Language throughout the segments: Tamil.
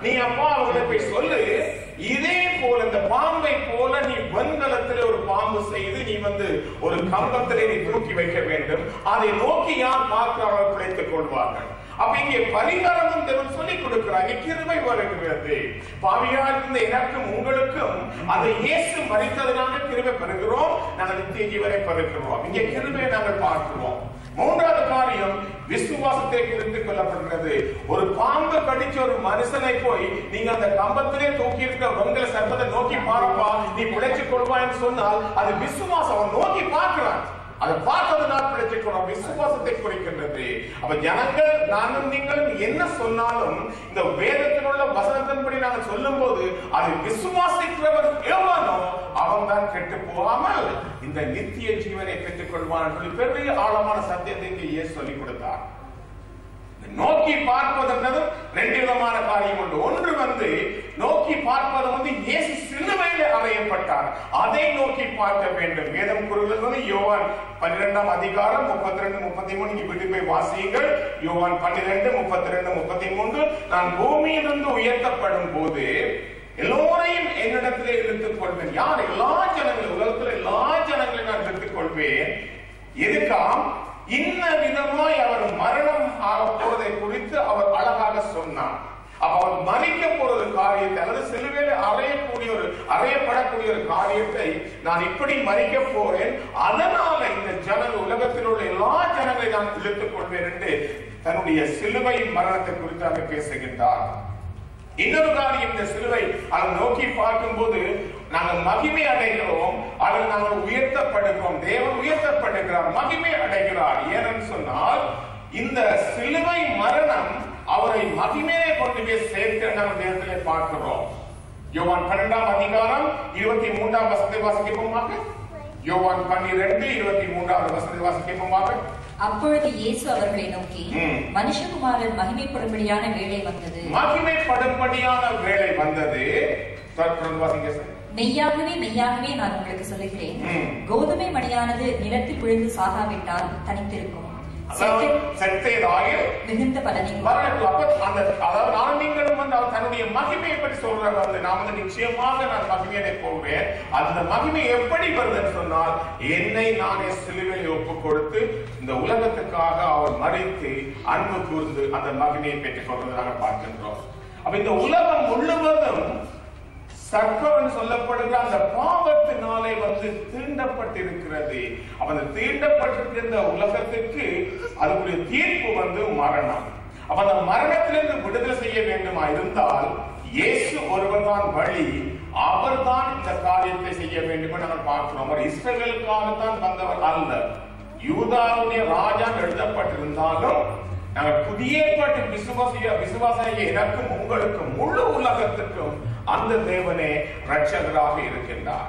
நீ அப்பா அவர்களை போய் சொல்லு இதே போல இந்த பாம்பை போல நீ வெண்கலத்திலே ஒரு பாம்பு செய்து நீ வந்து ஒரு கம்பத்திலே நீ தூக்கி வைக்க வேண்டும் அதை நோக்கி யார் பார்க்கிறார்கள் பிழைத்துக் கொள்வார்கள் அப்ப இங்கே பரிகாரமும் தேவன் சொல்லிக் கொடுக்கிறார் இங்கே கிருபை வருகிறது பாவியா இருந்த எனக்கும் உங்களுக்கும் அதை இயேசு மறித்ததனால கிருபை பெறுகிறோம் நாங்கள் நித்திய ஜீவனை பெறுகிறோம் இங்கே கிருபை நாங்கள் பார்க்கிறோம் மூன்றாவது காரியம் விசுவாசத்தை குறித்து கொள்ளப்படுகிறது ஒரு பாம்பு கடிச்ச ஒரு மனுஷனை போய் நீங்க அந்த கம்பத்திலே தூக்கி இருக்க வெங்கல சர்ப்பத்தை நோக்கி பாருப்பா நீ பிழைச்சுக் கொள்வான்னு சொன்னால் அது விசுவாசம் அவன் நோக்கி பார்க்கிறான் அதை பார்த்ததுனால் பிழைச்சுக்கிறோம் விசுவாசத்தை குறிக்கின்றது அப்ப ஜனங்கள் நானும் நீங்களும் என்ன சொன்னாலும் இந்த வேதத்தில் உள்ள வசனத்தின்படி நாங்கள் சொல்லும் போது அதை விசுவாசிக்கிறவர் எவனோ அவன் தான் கெட்டு போகாமல் இந்த நித்திய ஜீவனை பெற்றுக் கொள்வான் சொல்லி பெரிய ஆழமான சத்தியத்தை இங்கே இயேசு சொல்லிக் கொடுத்தார் நோக்கி பார்ப்பது என்பது ரெண்டு விதமான காரியம் உண்டு ஒன்று வந்து நோக்கி பார்ப்பது வந்து இயேசு சிலுவையில் அறையப்பட்டார் அதை நோக்கி பார்க்க வேண்டும் வேதம் கூறுகிறது வந்து யோவான் பன்னிரெண்டாம் அதிகாரம் முப்பத்தி ரெண்டு முப்பத்தி மூணு இங்க வீட்டு போய் வாசியுங்கள் யோவான் பன்னிரெண்டு முப்பத்தி ரெண்டு முப்பத்தி மூன்று நான் பூமியிலிருந்து உயர்த்தப்படும் போது எல்லோரையும் என்னிடத்திலே இழுத்துக் கொள்வேன் யார் எல்லா ஜனங்களும் உலகத்தில் எல்லா ஜனங்களையும் நான் இழுத்துக் கொள்வேன் எதுக்காம் இன்ன விதமாய் அவர் மரணம் ஆக போவதை குறித்து அவர் அழகாக சொன்னார் அப்ப அவர் மறிக்க போற ஒரு காரியத்தை அல்லது சிலுவையில அறையக்கூடிய ஒரு அறையப்படக்கூடிய ஒரு காரியத்தை நான் இப்படி மறிக்க போறேன் அதனால இந்த ஜனங்கள் உலகத்தில் உள்ள எல்லா ஜனங்களை நான் இழுத்துக் கொள்வேன் என்று தன்னுடைய சிலுவை மரணத்தை குறித்து அங்கே பேசுகின்றார் இன்னொரு காரியம் இந்த சிலுவை அதை நோக்கி பார்க்கும்போது நாங்கள் மகிமை அடைகிறோம் அதில் நாங்கள் உயர்த்தப்படுகிறோம் தேவன் உயர்த்தப்படுகிறார் மகிமை அடைகிறார் ஏனென்று சொன்னால் இந்த சிலுவை மரணம் அவரை மகிமையை கொண்டு போய் சேர்த்து நாங்கள் தேவத்திலே பார்க்கிறோம் யோவான் பன்னெண்டாம் அதிகாரம் இருபத்தி மூன்றாம் வசத்தை வாசிக்கப்போமாக யோவான் பன்னிரெண்டு இருபத்தி மூன்றாவது வசத்தை வாசிக்கப்போமாக அப்பொழுது இயேசு அவர்களை நோக்கி ம். மனுஷகுமாரன் மகிமைப்படும்படியான வேளை வந்தது மகிமைப்படும்படியான வேலை வந்தது தொடர்ந்து வாசிங்க சார் மெய்யாகவே மெய்யாகவே நான் உங்களுக்கு சொல்லுகிறேன் ம். கோதுமை மணியானது நிலத்தில் விழுந்து சாகாவிட்டால் தனித்திருக்கும் அதாவது செத்த- செத்தேதாயில் மிகுந்த பலனை வரலாற்று அப்ப அந்த அதாவது நான் நீங்களும் வந்து அவர் தன்னுடைய மகிமையை பற்றி சொல்றாரு வந்து நான் வந்து நிச்சயமாக நான் மகிமையை போவேன் அந்த மகிமை எப்படி வருதுன்னு சொன்னால் என்னை நானே சிலுவையில் ஒப்பு கொடுத்து இந்த உலகத்துக்காக அவர் மறித்து அன்பு கூர்ந்து அந்த மகிமையை பெற்றுக் கொள்வதை நாங்கள் பார்க்கின்றோம் அப்ப இந்த உலகம் முழுவதும் சர்ப்பம் சொல்லப்படுகிற அந்த பாவத்தினாலே வந்து தீண்டப்பட்டிருக்கிறது அப்ப அந்த தீண்டப்பட்டிருக்கிற இந்த உலகத்துக்கு அதுக்குரிய தீர்ப்பு வந்து மரணம் அப்ப அந்த மரணத்திலிருந்து விடுதலை செய்ய வேண்டுமா இருந்தால் இயேசு ஒருவர் தான் வழி அவர்தான் இந்த காரியத்தை செய்ய வேண்டும் என்று நாங்கள் பார்க்கிறோம் அவர் இஸ்ரவேலுக்காகத்தான் வந்தவர் அல்ல யூதாவுடைய ராஜா எழுதப்பட்டிருந்தாலும் நாங்கள் புதிய ஏற்பாட்டு விசுவாசிய விசுவாசிய எனக்கும் உங்களுக்கும் முழு உலகத்துக்கும் அந்த தேவனே ரட்சகராக இருக்கின்றார்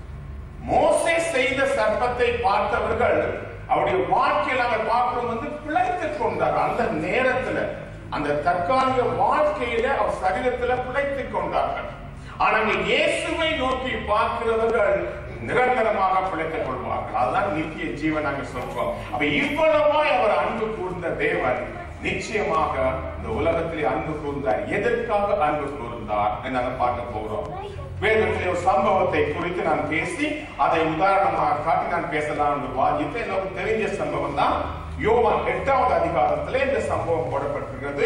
மோசே செய்த சர்ப்பத்தை பார்த்தவர்கள் அவருடைய வாழ்க்கையில் நாங்கள் பார்க்கிறோம் வந்து பிழைத்துக் கொண்டார் அந்த நேரத்துல அந்த தற்காலிக வாழ்க்கையில அவர் சரீரத்துல பிழைத்துக் கொண்டார்கள் ஆனால் இயேசுவை நோக்கி பார்க்கிறவர்கள் நிரந்தரமாக பிழைத்துக் கொள்வார்கள் அதுதான் நித்திய ஜீவன் நாங்கள் சொல்றோம் அப்ப இவ்வளவாய் அவர் அன்பு கூர்ந்த தேவன் நிச்சயமாக இந்த உலகத்திலே அன்பு கூர்ந்தார் எதற்காக அன்பு கூர்ந்தார் என்று நாங்கள் பார்க்க போகிறோம் வேதத்திலே ஒரு சம்பவத்தை குறித்து நான் பேசி அதை உதாரணமாக காட்டி நான் பேசலாம் என்று வாதித்து எனக்கு தெரிஞ்ச சம்பவம் தான் யோவான் எட்டாவது அதிகாரத்திலே இந்த சம்பவம் போடப்பட்டிருக்கிறது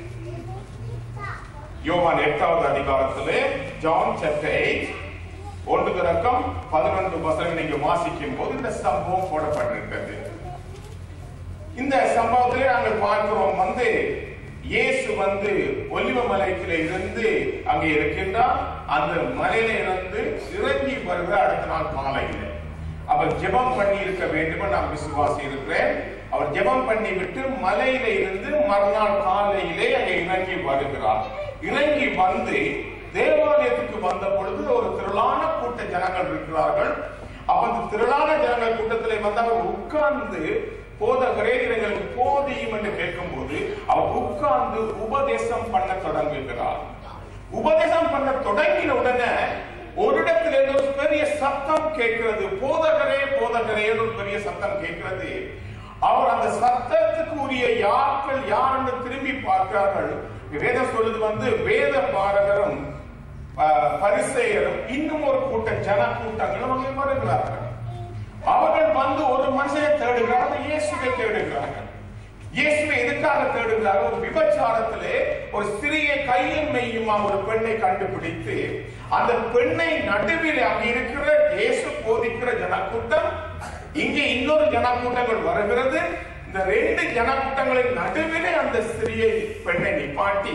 யோவான் எட்டாவது அதிகாரத்திலே ஜான் சாப்டர் எயிட் ஒன்று தொடக்கம் பதினொன்று வசனம் நீங்க வாசிக்கும் போது இந்த சம்பவம் போடப்பட்டிருக்கிறது இந்த சம்பவத்திலே நாங்கள் பார்க்கிறோம் வந்து இயேசு வந்து ஒலிவ மலைக்கில இருந்து அங்கே இருக்கின்றார் அந்த மலையில இருந்து இறங்கி வருகிற அடுத்த நாள் காலையில அவர் ஜெபம் பண்ணி இருக்க வேண்டும் நான் விசுவாசி இருக்கிறேன் அவர் ஜெபம் பண்ணி விட்டு மலையில இருந்து மறுநாள் காலையிலே அங்கே இறங்கி வருகிறார் இறங்கி வந்து தேவாலயத்துக்கு வந்த பொழுது ஒரு திரளான கூட்ட ஜனங்கள் இருக்கிறார்கள் அப்ப அந்த திரளான ஜனங்கள் கூட்டத்திலே வந்து அவர் உட்கார்ந்து போதகரே இது எங்களுக்கு போதியும் என்று கேட்கும்போது அவர் உட்கார்ந்து உபதேசம் பண்ண தொடங்குகிறார் உபதேசம் பண்ண தொடங்கின உடனே ஒரு இடத்துல இருந்து ஒரு பெரிய சத்தம் கேட்கிறது போதகரே போதகரே என்று ஒரு பெரிய சத்தம் கேட்கிறது அவர் அந்த சத்தத்துக்கு உரிய யார்கள் யார் என்று திரும்பி பார்க்கிறார்கள் வேதம் சொல்லுது வந்து வேத பாரகரும் ப- பரிசேயரும் இன்னும் ஒரு கூட்டம் ஜன கூட்டங்களும் அங்கே வருகிறார்கள் அவர்கள் வந்து ஒரு மனுஷனை தேடுகிறார்கள் இயேசுவை தேடுகிறார்கள் இயேசுவை எதுக்காக தேடுகிறார்கள் ஒரு விபச்சாரத்திலே ஒரு சிறிய கையும் மெய்யுமா ஒரு பெண்ணை கண்டுபிடித்து அந்த பெண்ணை நடுவில் அங்கே இருக்கிற இயேசு போதிக்கிற ஜனக்கூட்டம் இங்கே இன்னொரு ஜனக்கூட்டங்கள் வருகிறது இந்த ரெண்டு ஜனக்கூட்டங்களின் நடுவிலே அந்த சிறிய பெண்ணை நிப்பாட்டி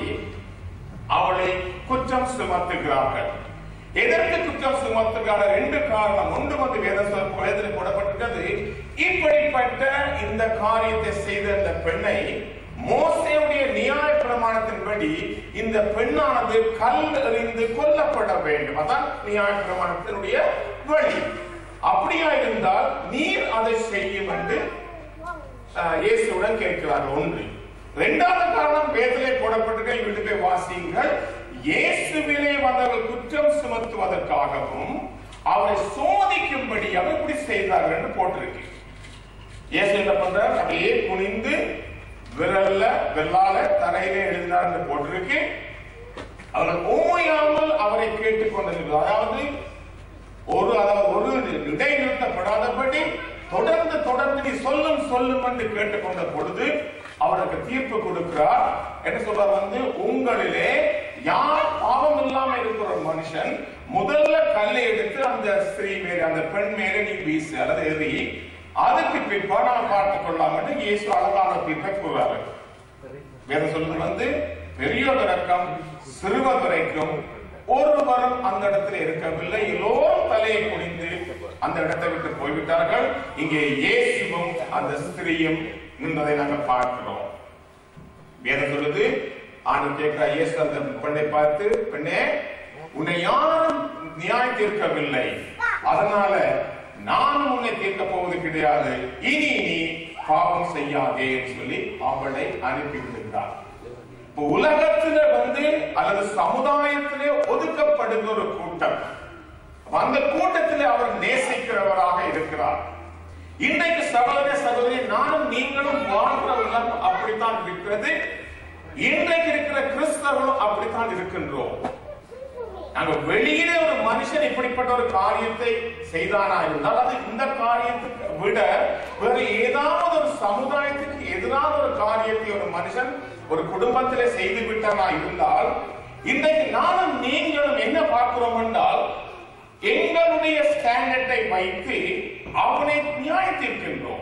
அவளை குற்றம் சுமத்துகிறார்கள் எதற்கு குற்றம் சுமத்துகிறார்கள் ரெண்டு காரணம் ஒன்று வந்து வேத வேதத்தில் போடப்பட்டிருக்கிறது இப்படிப்பட்ட இந்த காரியத்தை செய்த இந்த பெண்ணை மோசேயுடைய நியாய பிரமாணத்தின்படி இந்த பெண்ணானது கல் எறிந்து கொல்லப்பட வேண்டும் அதான் நியாய பிரமாணத்தினுடைய வழி அப்படியா இருந்தால் நீர் அதை செய்யும் என்று ஆஹ், இயேசுவுடன் கேட்கிறார்கள் ஒன்று இரண்டாவது காரணம் வேதத்திலே போடப்பட்டிருக்க வீட்டு போய் வாசியுங்கள் இயேசுவிலே வந்தவர்கள் குற்றம் சுமத்துவதற்காகவும் அவரை சோதிக்கும்படியாக இப்படி செய்தார்கள் என்று போட்டிருக்கு இயேசு என்ன பண்றார் அப்படியே குனிந்து விரல்ல வெள்ளால தரையிலே எழுதினார் என்று போட்டிருக்கு அவர்கள் ஓயாமல் அவரை கேட்டுக்கொண்டிருக்கிறார் அதாவது ஒரு அதாவது ஒரு இடைநிறுத்தப்படாதபடி தொடர்ந்து தொடர்ந்து நீ சொல்லும் சொல்லும் என்று கேட்டுக்கொண்ட பொழுது அவருக்கு தீர்ப்பு கொடுக்கிறார் என்ன சொல்றார் வந்து உங்களிலே யார் பாவம் இல்லாம இருக்கிற ஒரு மனுஷன் முதல்ல கல்லை எடுத்து அந்த ஸ்திரீ மேலே அந்த பெண் மேலே நீ வீசு அல்லது எறி அதுக்கு பிற்பாடு நான் பார்த்துக் கொள்ளாமல் இயேசு அழகான தீர்ப்பை கூறுறாரு வேதம் சொல்லுது வந்து பெரியோதரக்கம் சிறுவதுரைக்கும் ஒருவரும் அந்த இடத்துல இருக்கவில்லை எல்லோரும் தலையை குனிந்து அந்த இடத்தை விட்டு போய்விட்டார்கள் இங்கே இயேசுவும் அந்த ஸ்திரீயும் நின்றதை நாங்கள் பார்க்கிறோம் வேதம் சொல்லுது ஆண்டு கேட்கிற இயேசு அந்த பெண்ணை பார்த்து பெண்ணே உன்னை யாரும் நியாயம் தீர்க்கவில்லை அதனால நானும் உன்னை தீர்க்க போவது கிடையாது இனி நீ பாவம் செய்யாதே சொல்லி அவளை அனுப்பி விடுகிறார் இப்போ உலகத்துல வந்து அல்லது சமுதாயத்திலே ஒதுக்கப்படுகிற ஒரு கூட்டம் அப்ப அந்த கூட்டத்திலே அவர் நேசிக்கிறவராக இருக்கிறார் இன்றைக்கு சகோதர சகோதரி நானும் நீங்களும் வாழ்ற உலகம் அப்படித்தான் இருக்கிறது இன்றைக்கு இருக்கிற கிறிஸ்தவர்களும் அப்படித்தான் இருக்கின்றோம் நாங்க வெளியிலே ஒரு மனுஷன் இப்படிப்பட்ட ஒரு காரியத்தை செய்தானா இருந்தால் அது இந்த காரியத்துக்கு விட வேற ஏதாவது ஒரு சமுதாயத்துக்கு எதிரான ஒரு காரியத்தை ஒரு மனுஷன் ஒரு குடும்பத்திலே செய்து விட்டானா இருந்தால் இன்றைக்கு நானும் நீங்களும் என்ன பார்க்கிறோம் என்றால் எங்களுடைய ஸ்டாண்டர்டை வைத்து அவனை நியாயத்திருக்கின்றோம்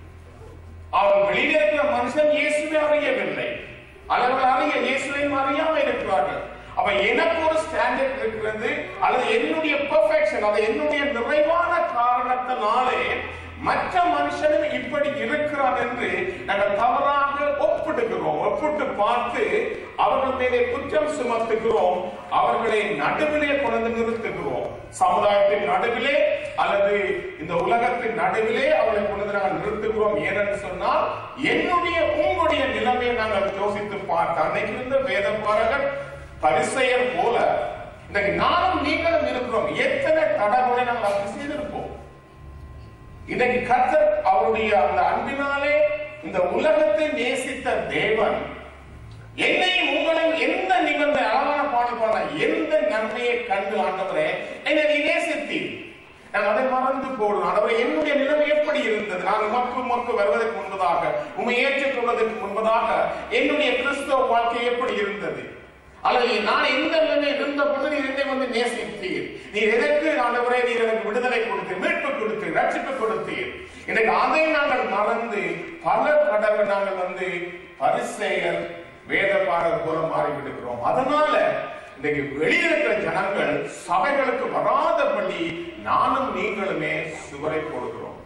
அவன் வெளியில இருக்கிற மனுஷன் இயேசுவை அறியவில்லை அல்லது அறிய இயேசுவையும் அறியாம இருக்கிறார்கள் அப்ப எனக்கு ஒரு ஸ்டாண்டர்ட் இருக்கிறது அல்லது என்னுடைய பெர்ஃபெக்ஷன் அது என்னுடைய நிறைவான காரணத்தினாலே மற்ற மனுஷனும் இப்படி இருக்கிறான் என்று நாங்கள் தவறாக ஒப்பிடுகிறோம் ஒப்பிட்டு பார்த்து அவர்கள் மீதே குற்றம் சுமத்துகிறோம் அவர்களை நடுவிலே கொண்டு நிறுத்துகிறோம் சமுதாயத்தின் நடுவிலே அல்லது இந்த உலகத்தின் நடுவிலே அவர்களை கொண்டு வந்து நாங்கள் நிறுத்துகிறோம் ஏனென்று சொன்னால் என்னுடைய உங்களுடைய நிலைமையை நாங்கள் யோசித்து பார்த்து அன்னைக்கு இருந்த வேத பாரகர் பரிசெயர் போல இன்னைக்கு நானும் நீங்களும் இருக்கிறோம் எத்தனை தடவை நாங்கள் அப்படி செய்திருப்போம் இன்னைக்கு கர்த்தர் அவருடைய அந்த அன்பினாலே இந்த உலகத்தை நேசித்த தேவன் என்னையும் உங்களையும் எந்த நிபந்த அழகான பாடல் பாட எந்த நன்மையை கண்டு ஆண்டவரே என்னை நீ நேசித்தீர் நான் அதை மறந்து போடுறோம் ஆண்டவரே என்னுடைய நிலைமை எப்படி இருந்தது நான் உமக்கு உமக்கு வருவதற்கு முன்பதாக உண்மை ஏற்றுக்கொள்வதற்கு முன்பதாக என்னுடைய கிறிஸ்தவ வாழ்க்கை எப்படி இருந்தது அல்லது நான் எந்த நிலைமை இருந்த பொழுது நீர் என்னை வந்து நேசித்தீர் நீர் எதற்கு ஆண்டவரே நீர் எனக்கு விடுதலை கொடுத்தீர் மீட்பு கொடுத்தீர் ரட்சிப்பு கொடுத்தீர் இன்னைக்கு அதை நாங்கள் மறந்து பல தடவை நாங்கள் வந்து பரிசெயர் வேதபாரர் போல மாறிவிடுகிறோம் அதனால இன்னைக்கு வெளியில் இருக்கிற ஜனங்கள் சபைகளுக்கு வராதபடி நானும் நீங்களுமே சுவரை போடுகிறோம்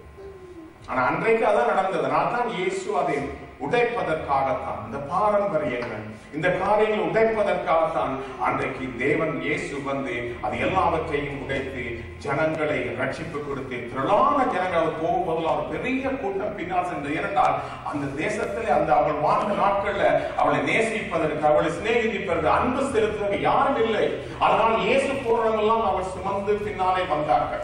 ஆனா அன்றைக்கு அதான் நடந்தது நான் தான் இயேசு அதை உடைப்பதற்காகத்தான் இந்த பாரம்பரியங்கள் இந்த காரியங்களை உடைப்பதற்காகத்தான் அன்றைக்கு தேவன் இயேசு வந்து அது எல்லாவற்றையும் உடைத்து ஜனங்களை ரட்சிப்பு கொடுத்து திரளான ஜனங்கள் அவர் போகும்போது அவர் பெரிய கூட்டம் பின்னால் சென்று ஏனென்றால் அந்த தேசத்திலே அந்த அவள் வாழ்ந்த நாட்கள்ல அவளை நேசிப்பதற்கு அவளை சிநேகிப்பதற்கு அன்பு செலுத்துவதற்கு யாரும் இல்லை அதனால் இயேசு பூரணமெல்லாம் அவர் சுமந்து பின்னாலே வந்தார்கள்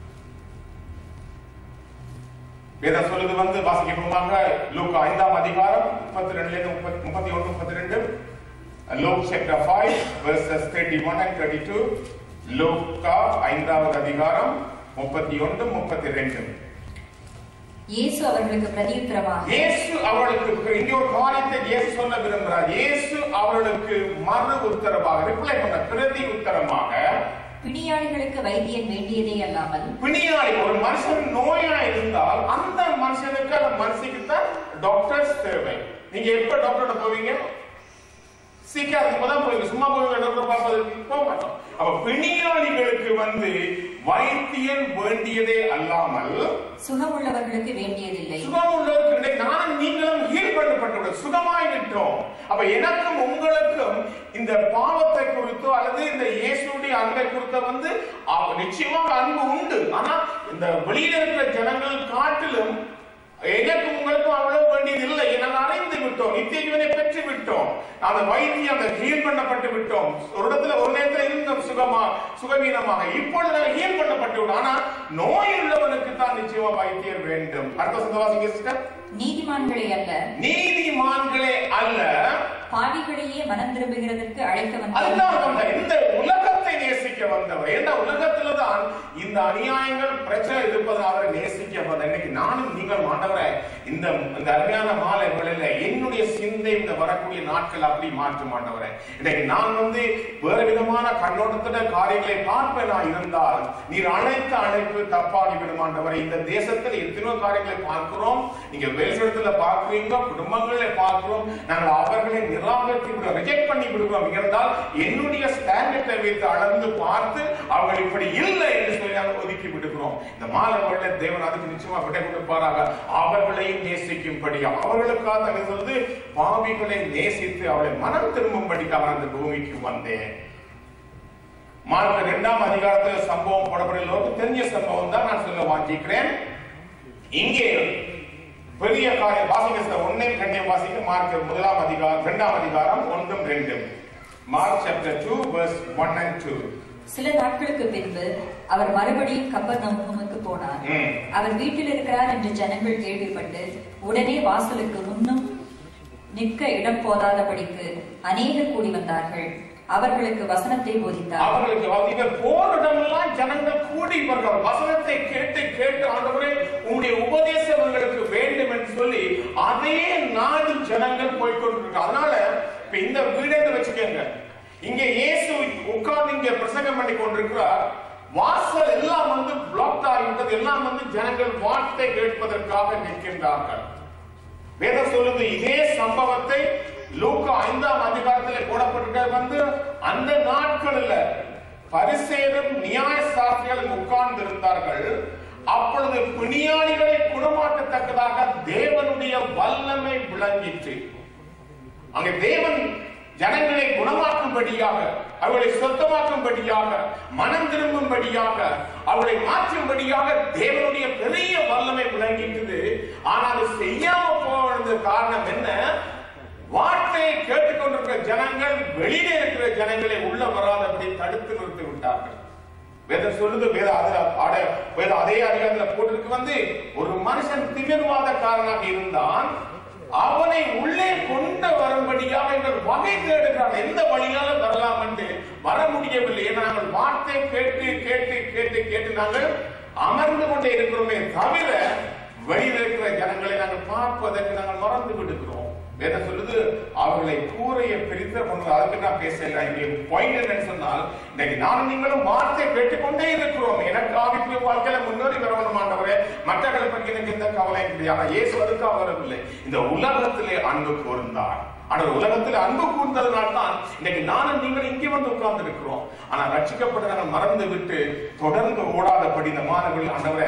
வேதம் சொல்லுது வந்து வாசிக்கப்போமாக லூக்கா ஐந்தாம் அதிகாரம் முப்பத்தி ரெண்டுல இருந்து முப்பத்தி முப்பத்தி ஒன்று முப்பத்தி ரெண்டு Luke chapter 5 verses 31 and 32 லூக்கா ஐந்தாவது அதிகாரம் முப்பத்தி ஒன்று முப்பத்தி ரெண்டு இயேசு அவர்களுக்கு பிரதியுத்தரமாக இயேசு அவளுக்கு இங்க ஒரு காரியத்தை இயேசு சொல்ல விரும்புகிறார் இயேசு அவர்களுக்கு மறு உத்தரவாக ரிப்ளை பண்ண பிரதி உத்தரமாக பிணியாளிகளுக்கு வைத்தியன் வேண்டியதே அல்லாமல் பிணியாளி ஒரு மனுஷன் நோயா இருந்தால் அந்த மனுஷனுக்கு அந்த மனுஷனுக்கு தான் டாக்டர்ஸ் தேவை நீங்க எப்ப டாக்டர்கிட்ட போவீங்க சீக்கிரம் தான் போவீங்க சும்மா போவீங்க டாக்டர் பார்ப்பதற்கு போக மாட்டோம் அப்ப பிணியாளிகளுக்கு வந்து வைத்தியன் வேண்டியதே அல்லாமல் சுகமுள்ளவர்களுக்கு வேண்டியதில்லை சுகம் உள்ளவருக்கு இன்றைக்கு நானும் நீங்களும் ஹீல் பண்ணப்பட்டுள்ளோம் சுகமாய் விட்டோம் அப்ப எனக்கும் உங்களுக்கும் இந்த பாவத்தை குறித்தோ அல்லது இந்த இயேசுடைய அன்பை குறித்தோ வந்து அவ- நிச்சயமாக அன்பு உண்டு ஆனா இந்த வெளியில இருக்கிற ஜனங்கள் காட்டிலும் எனக்கும் உங்களுக்கும் அவ்வளவு வேண்டியது இல்லை என்னால் அடைந்து விட்டோம் நித்திய ஜீவனை பெற்று விட்டோம் அந்த வைத்தியம் அந்த ஹீல் பண்ணப்பட்டு விட்டோம் ஒரு இடத்துல ஒரு நேரத்துல இருந்தோம் சுகமா சுகவீனமாக இப்பொழுது நாங்கள் ஹீல் பண்ணப்பட்டு விட்டோம் ஆனா நோய் உள்ளவனுக்கு தான் நிச்சயமா வைத்தியர் வேண்டும் அடுத்த சந்தவாசிங்க சிஸ்டர் நீதிமான்களை அல்ல நீதிமான்களே அல்ல பாவிகளையே மனம் திரும்புகிறதற்கு அழைக்க அதுதான் வந்தார் வந்த இந்த உலகத்தை நேசிக்க வந்தவர் ஏன்னா உலகத்துல தான் இந்த அநியாயங்கள் பிரச்சனை இருப்பதை அவரை நேசிக்க வந்த இன்னைக்கு நானும் நீங்கள் ஆண்டவரை இந்த இந்த அருமையான மாலை வேளையில என்னுடைய சிந்தை இந்த வரக்கூடிய நாட்கள் அப்படி மாற்ற மாட்டவரே இன்னைக்கு நான் வந்து வேற விதமான கண்ணோட்டத்துல காரியங்களை பார்ப்பேனா இருந்தால் நீர் அழைத்த அழைப்பு தப்பாகி விடுமாண்டவரை இந்த தேசத்தில் எத்தனையோ காரியங்களை பார்க்கிறோம் நீங்க வேலையிடத்துல பார்க்கிறீங்க குடும்பங்களை பார்க்கிறோம் நாங்கள் அவர்களை நிராகரித்து விடுறோம் ரிஜெக்ட் பண்ணி விடுகிறோம் இருந்தால் என்னுடைய ஸ்டாண்டர்டை வைத்து அளந்து பார்த்து அவர்கள் இப்படி இல்லை என்று சொல்லி நாங்கள் ஒதுக்கி விடுகிறோம் இந்த மாலை வேளை தேவன் அதுக்கு நிச்சயமா விடை கொடுப்பாராக அவர்களையும் நேசிக்கும்படி அவர்களுக்காக தங்க சொல்வது பாவிகளை நேசித்து அவளை மனம் திரும்பும்படிக்காக அந்த பூமிக்கு வந்தேன் மார்க் இரண்டாம் அதிகாரத்துல சம்பவம் போடப்படலோருக்கு தெரிஞ்ச சம்பவம் தான் நான் சொல்ல வாஞ்சிக்கிறேன் இங்கே பெரிய காரியம் வாசிக்க சார் ஒன்னே கண்டியம் வாசிக்க மார்க் முதலாம் அதிகாரம் இரண்டாம் அதிகாரம் ஒன்றும் ரெண்டும் Mark chapter two verse one and two சில நாட்களுக்கு பின்பு அவர் மறுபடியும் கப்பர் நமுக்கு போனார் ம். அவர் வீட்டில் இருக்கிறார் என்று ஜனங்கள் கேள்விப்பட்டு உடனே வாசலுக்கு முன்னும் நிற்க இடம் போதாதபடிக்கு அநேகர் கூடி வந்தார்கள் அவர்களுக்கு வசனத்தை போதித்தார் அவர்களுக்கு வந்து இவர் போரிடமெல்லாம் ஜனங்கள் கூடி இவர்கள் வசனத்தை கேட்டு கேட்டு ஆண்டவரே உங்களுடைய உபதேசம் எங்களுக்கு வேண்டும் என்று சொல்லி அதே நாடி ஜனங்கள் போய்கொண்டிருக்க அதனால இப்ப இந்த வீடை வச்சுக்கோங்க இங்க இயேசு உட்கார்ந்து இங்க பிரசங்கம் பண்ணி கொண்டிருக்கிறார் வாசல் எல்லாம் வந்து பிளாக் ஆகிவிட்டது எல்லாம் வந்து ஜனங்கள் வார்த்தை கேட்பதற்காக நிற்கின்றார்கள் வேதம் சொல்லுது இதே சம்பவத்தை லூக்கா ஐந்தாம் அதிகாரத்தில் போடப்பட்டிருக்கிறது வந்து அந்த நாட்களில் பரிசேரும் நியாய சாஸ்திரிகளும் உட்கார்ந்து இருந்தார்கள் அப்பொழுது பிணியாளிகளை குணமாக்கத்தக்கதாக தேவனுடைய வல்லமை விளங்கிற்று அங்கே தேவன் ஜனங்களை குணமாக்கும்படியாக அவர்களை சுத்தமாக்கும்படியாக மனம் திரும்பும்படியாக அவர்களை மாற்றும்படியாக தேவனுடைய பெரிய வல்லமை விளங்கிட்டது ஆனால் அது செய்யாம போனது காரணம் என்ன வார்த்தையை கேட்டுக்கொண்டிருக்கிற ஜனங்கள் வெளியில இருக்கிற ஜனங்களை உள்ள வராதபடி தடுத்து நிறுத்தி விட்டார்கள் வேதம் சொல்லுது வேத அதுல அட- வேத அதே அதிகாரத்துல போட்டிருக்கு வந்து ஒரு மனுஷன் திமிர்வாதக்காரனாக இருந்தான் அவனை உள்ளே கொண்டு வரும்படியாக எங்கள் வகை தேடுகிறான் எந்த வழியால வரலாம் என்று வர முடியவில்லை ஏன்னா நாங்கள் வார்த்தை கேட்டு கேட்டு கேட்டு கேட்டு நாங்கள் அமர்ந்து கொண்டே இருக்கிறோமே தவிர வெளியில இருக்கிற ஜனங்களை நாங்கள் பார்ப்பதற்கு நாங்கள் மறந்து விடுகிறோம் வேதம் சொல்லுது அவர்களை கூரையை பிரித்து கொண்டு அதுக்கு நான் பேசல இங்கே பாயிண்ட் என்னன்னு சொன்னால் இன்னைக்கு நானும் நீங்களும் வார்த்தை கேட்டுக்கொண்டே இருக்கிறோம் எனக்கு ஆவிக்குரிய வாழ்க்கையில முன்னேறி வரணும் ஆண்டவரே மற்றவர்களை பற்றி எனக்கு எந்த கவலையும் கிடையாது ஆனா இயேசு அதுக்காக வரவில்லை இந்த உலகத்திலே அன்பு கூர்ந்தார் ஆனால் உலகத்தில் அன்பு கூர்ந்ததுனால தான் இன்னைக்கு நானும் நீங்கள் இங்கே வந்து உட்கார்ந்து இருக்கிறோம் ஆனா ரட்சிக்கப்பட்ட நாங்கள் மறந்து விட்டு தொடர்ந்து ஓடாதபடி இந்த மாணவர்கள் ஆண்டவரே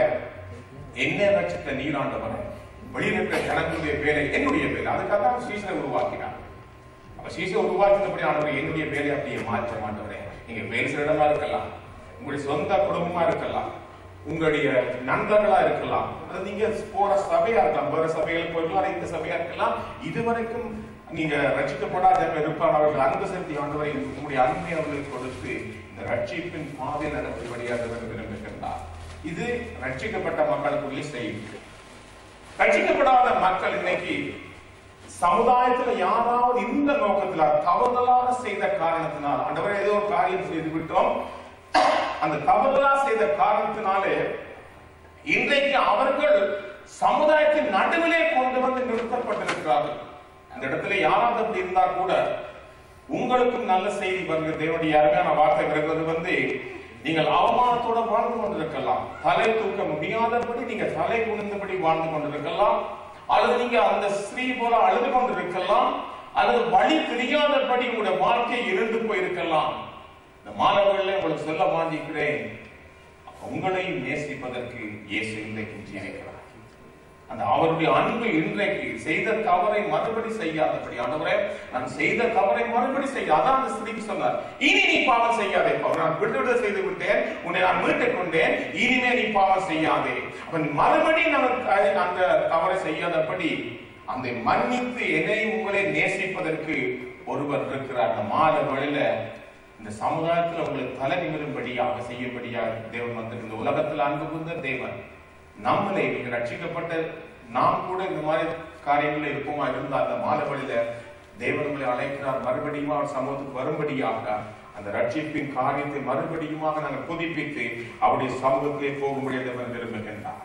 என்ன ரட்சித்த நீராண்டவரே வெளியில் இருக்கிற ஜனங்களுடைய வேலை என்னுடைய வேலை அதுக்காக தான் சீசனை உருவாக்கினார் அப்ப சீசனை உருவாக்கினபடி ஆண்டவர் என்னுடைய வேலை அப்படியே மாற்ற மாட்டவரே நீங்க வேலை செய்ற இடமா இருக்கலாம் உங்களுடைய சொந்த குடும்பமா இருக்கலாம் உங்களுடைய நண்பர்களா இருக்கலாம் அது நீங்க போற சபையா இருக்கலாம் வேற சபைகள் போயிருக்கலாம் இந்த சபையா இருக்கலாம் இதுவரைக்கும் நீங்க ரட்சிக்கப்படாத இருப்பார் அவர்கள் அன்பு செலுத்தி ஆண்டவரை உங்களுடைய அன்பை அவர்களுக்கு கொடுத்து இந்த ரட்சிப்பின் பாதை நடத்தும்படியாக விரும்புகின்றார் இது ரட்சிக்கப்பட்ட மக்களுக்குள்ளே செய்யும் ரட்சிக்கப்படாத மக்கள் இன்னைக்கு சமுதாயத்துல யாராவது இந்த நோக்கத்துல தவறுதலாக செய்த காரணத்தினால் ஆண்டவரே ஏதோ ஒரு காரியம் செய்து விட்டோம் அந்த தவறுதலா செய்த காரணத்தினாலே இன்றைக்கு அவர்கள் சமுதாயத்தின் நடுவிலே கொண்டு வந்து நிறுத்தப்பட்டிருக்கிறார்கள் அந்த இடத்துல யாராவது அப்படி இருந்தா கூட உங்களுக்கும் நல்ல செய்தி வருகிறது தேவனுடைய அருமையான வார்த்தை வருகிறது வந்து நீங்கள் அவமானத்தோட வாழ்ந்து கொண்டிருக்கலாம் தலை தூக்க முடியாதபடி நீங்க தலை குனிந்தபடி வாழ்ந்து கொண்டிருக்கலாம் அல்லது நீங்க அந்த ஸ்ரீ போல அழுது கொண்டிருக்கலாம் அல்லது வழி தெரியாதபடி உங்களுடைய வாழ்க்கை இருண்டு போயிருக்கலாம் இந்த மாணவர்களே உங்களுக்கு சொல்ல வாஞ்சிக்கிறேன் உங்களையும் நேசிப்பதற்கு இயேசு இன்றைக்கு ஜீவிக்கிறார் அந்த அவருடைய அன்பு இன்றைக்கு செய்த தவறை மறுபடி செய்யாதபடி ஆண்டவரே நான் செய்த தவறை மறுபடி செய்ய அதான் அந்த ஸ்திரீக்கு சொன்னார் இனி நீ பாவம் செய்யாதே பாவம் நான் விட்டுவிட செய்து விட்டேன் உன்னை நான் மீட்டுக் கொண்டேன் இனிமே நீ பாவம் செய்யாதே அவன் மறுபடி நான் அந்த தவறை செய்யாதபடி அந்த மன்னித்து என்னையும் உங்களை நேசிப்பதற்கு ஒருவர் இருக்கிறார் அந்த மாத வழியில இந்த சமுதாயத்துல உங்களுக்கு தலை நிமிரும்படியாக செய்யும்படியாக தேவன் வந்து இந்த உலகத்துல அன்பு கூர்ந்த தேவன் நம்மளை நீங்க ரட்சிக்கப்பட்ட நாம் கூட இந்த மாதிரி காரியங்கள்ல இருப்போமா இருந்தா அந்த மாத வழியில தேவன் உங்களை அழைக்கிறார் மறுபடியும் அவர் சமூகத்துக்கு வரும்படியாக அந்த ரட்சிப்பின் காரியத்தை மறுபடியுமாக நாங்கள் புதுப்பித்து அவருடைய சமூகத்திலே போகும்படி தேவன் விரும்புகின்றார்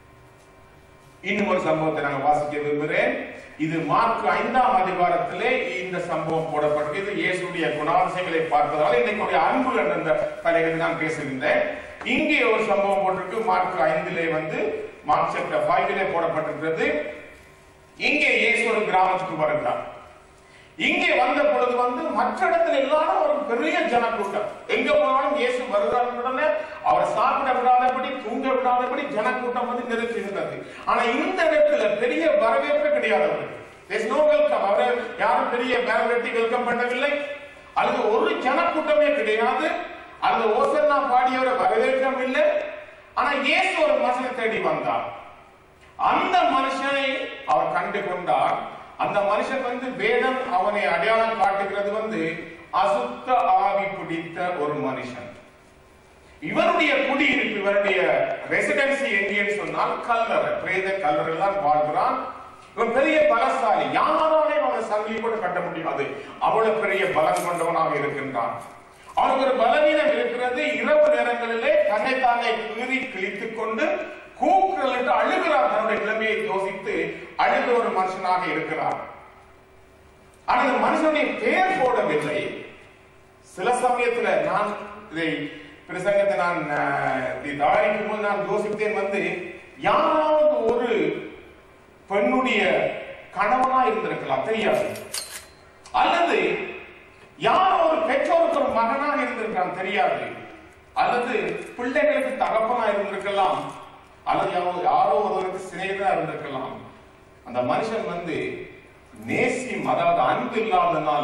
இன்னும் ஒரு சம்பவத்தை நாங்கள் வாசிக்க விரும்புகிறேன் இது மார்க் ஐந்தாம் அதிகாரத்திலே இந்த சம்பவம் போடப்பட்டது இது இயேசுடைய குணாதிசயங்களை பார்ப்பதால் இன்னைக்கு அன்பு என்ற தலைகளை நான் பேசுகின்றேன் இங்கே ஒரு சம்பவம் போட்டிருக்கு மார்க் ஐந்திலே வந்து மார்க் சாப்டர் ஃபைவ்லே போடப்பட்டிருக்கிறது இங்கே இயேசு ஒரு கிராமத்துக்கு வருகிறார் இங்கே வந்த பொழுது வந்து மற்ற இடத்துல எல்லாரும் ஒரு பெரிய ஜனக்கூட்டம் எங்க போனாலும் இயேசு வருகிறார் உடனே அவரை சாப்பிட விடாதபடி தூங்க விடாதபடி ஜனக்கூட்டம் வந்து நிறுத்துகிறது ஆனா இந்த இடத்துல பெரிய வரவேற்பு கிடையாது அவருக்கு There's no welcome. அவரை யாரும் பெரிய பேரவெட்டி வெல்கம் பண்ணவில்லை அல்லது ஒரு ஜனக்கூட்டமே கிடையாது அல்லது ஓசன்னா பாடியவரை வரவேற்கவும் இல்லை ஆனா இயேசு ஒரு மனுஷனை தேடி வந்தார் அந்த மனுஷனை அவர் கண்டு கொண்டார் அந்த மனுஷன் வந்து வேதம் அவனை அடையாளம் காட்டுகிறது வந்து அசுத்த ஆவி பிடித்த ஒரு மனுஷன் இவருடைய குடியிருப்பு இவருடைய ரெசிடென்சி எங்கேன்னு சொன்னால் கல்லறை பிரேத கல்லறை தான் வாழ்கிறான் இவன் பெரிய பலசாலி யாராலையும் அவனை சங்கிலி கூட கட்ட முடியாது அவ்வளவு பெரிய பலம் கொண்டவனாக இருக்கின்றான் அவனுக்கு ஒரு பலவீனம் இருக்கிறது இரவு நேரங்களிலே தன்னைத்தானே கீறி கிழித்துக் கொண்டு கூக்குரலிட்டு அழுகிறார் தன்னுடைய நிலைமையை யோசித்து அழுத ஒரு மனுஷனாக இருக்கிறார் ஆனால் இந்த மனுஷனுடைய பேர் போடவில்லை சில சமயத்துல நான் இதை பிரசங்கத்தை நான் இதை தயாரிக்கும் போது நான் யோசித்தேன் வந்து யாராவது ஒரு பெண்ணுடைய கணவனா இருந்திருக்கலாம் தெரியாது அல்லது யாரோ ஒரு பெற்றோருக்கு ஒரு மகனாக இருந்திருக்கான் தெரியாது அல்லது பிள்ளைகளுக்கு தகப்பனா இருந்திருக்கலாம் அல்லது யாரோ யாரோ ஒருவருக்கு சிநேகிதா இருந்திருக்கலாம் அந்த மனுஷன் வந்து நேசி அதாவது அன்பு இல்லாதனால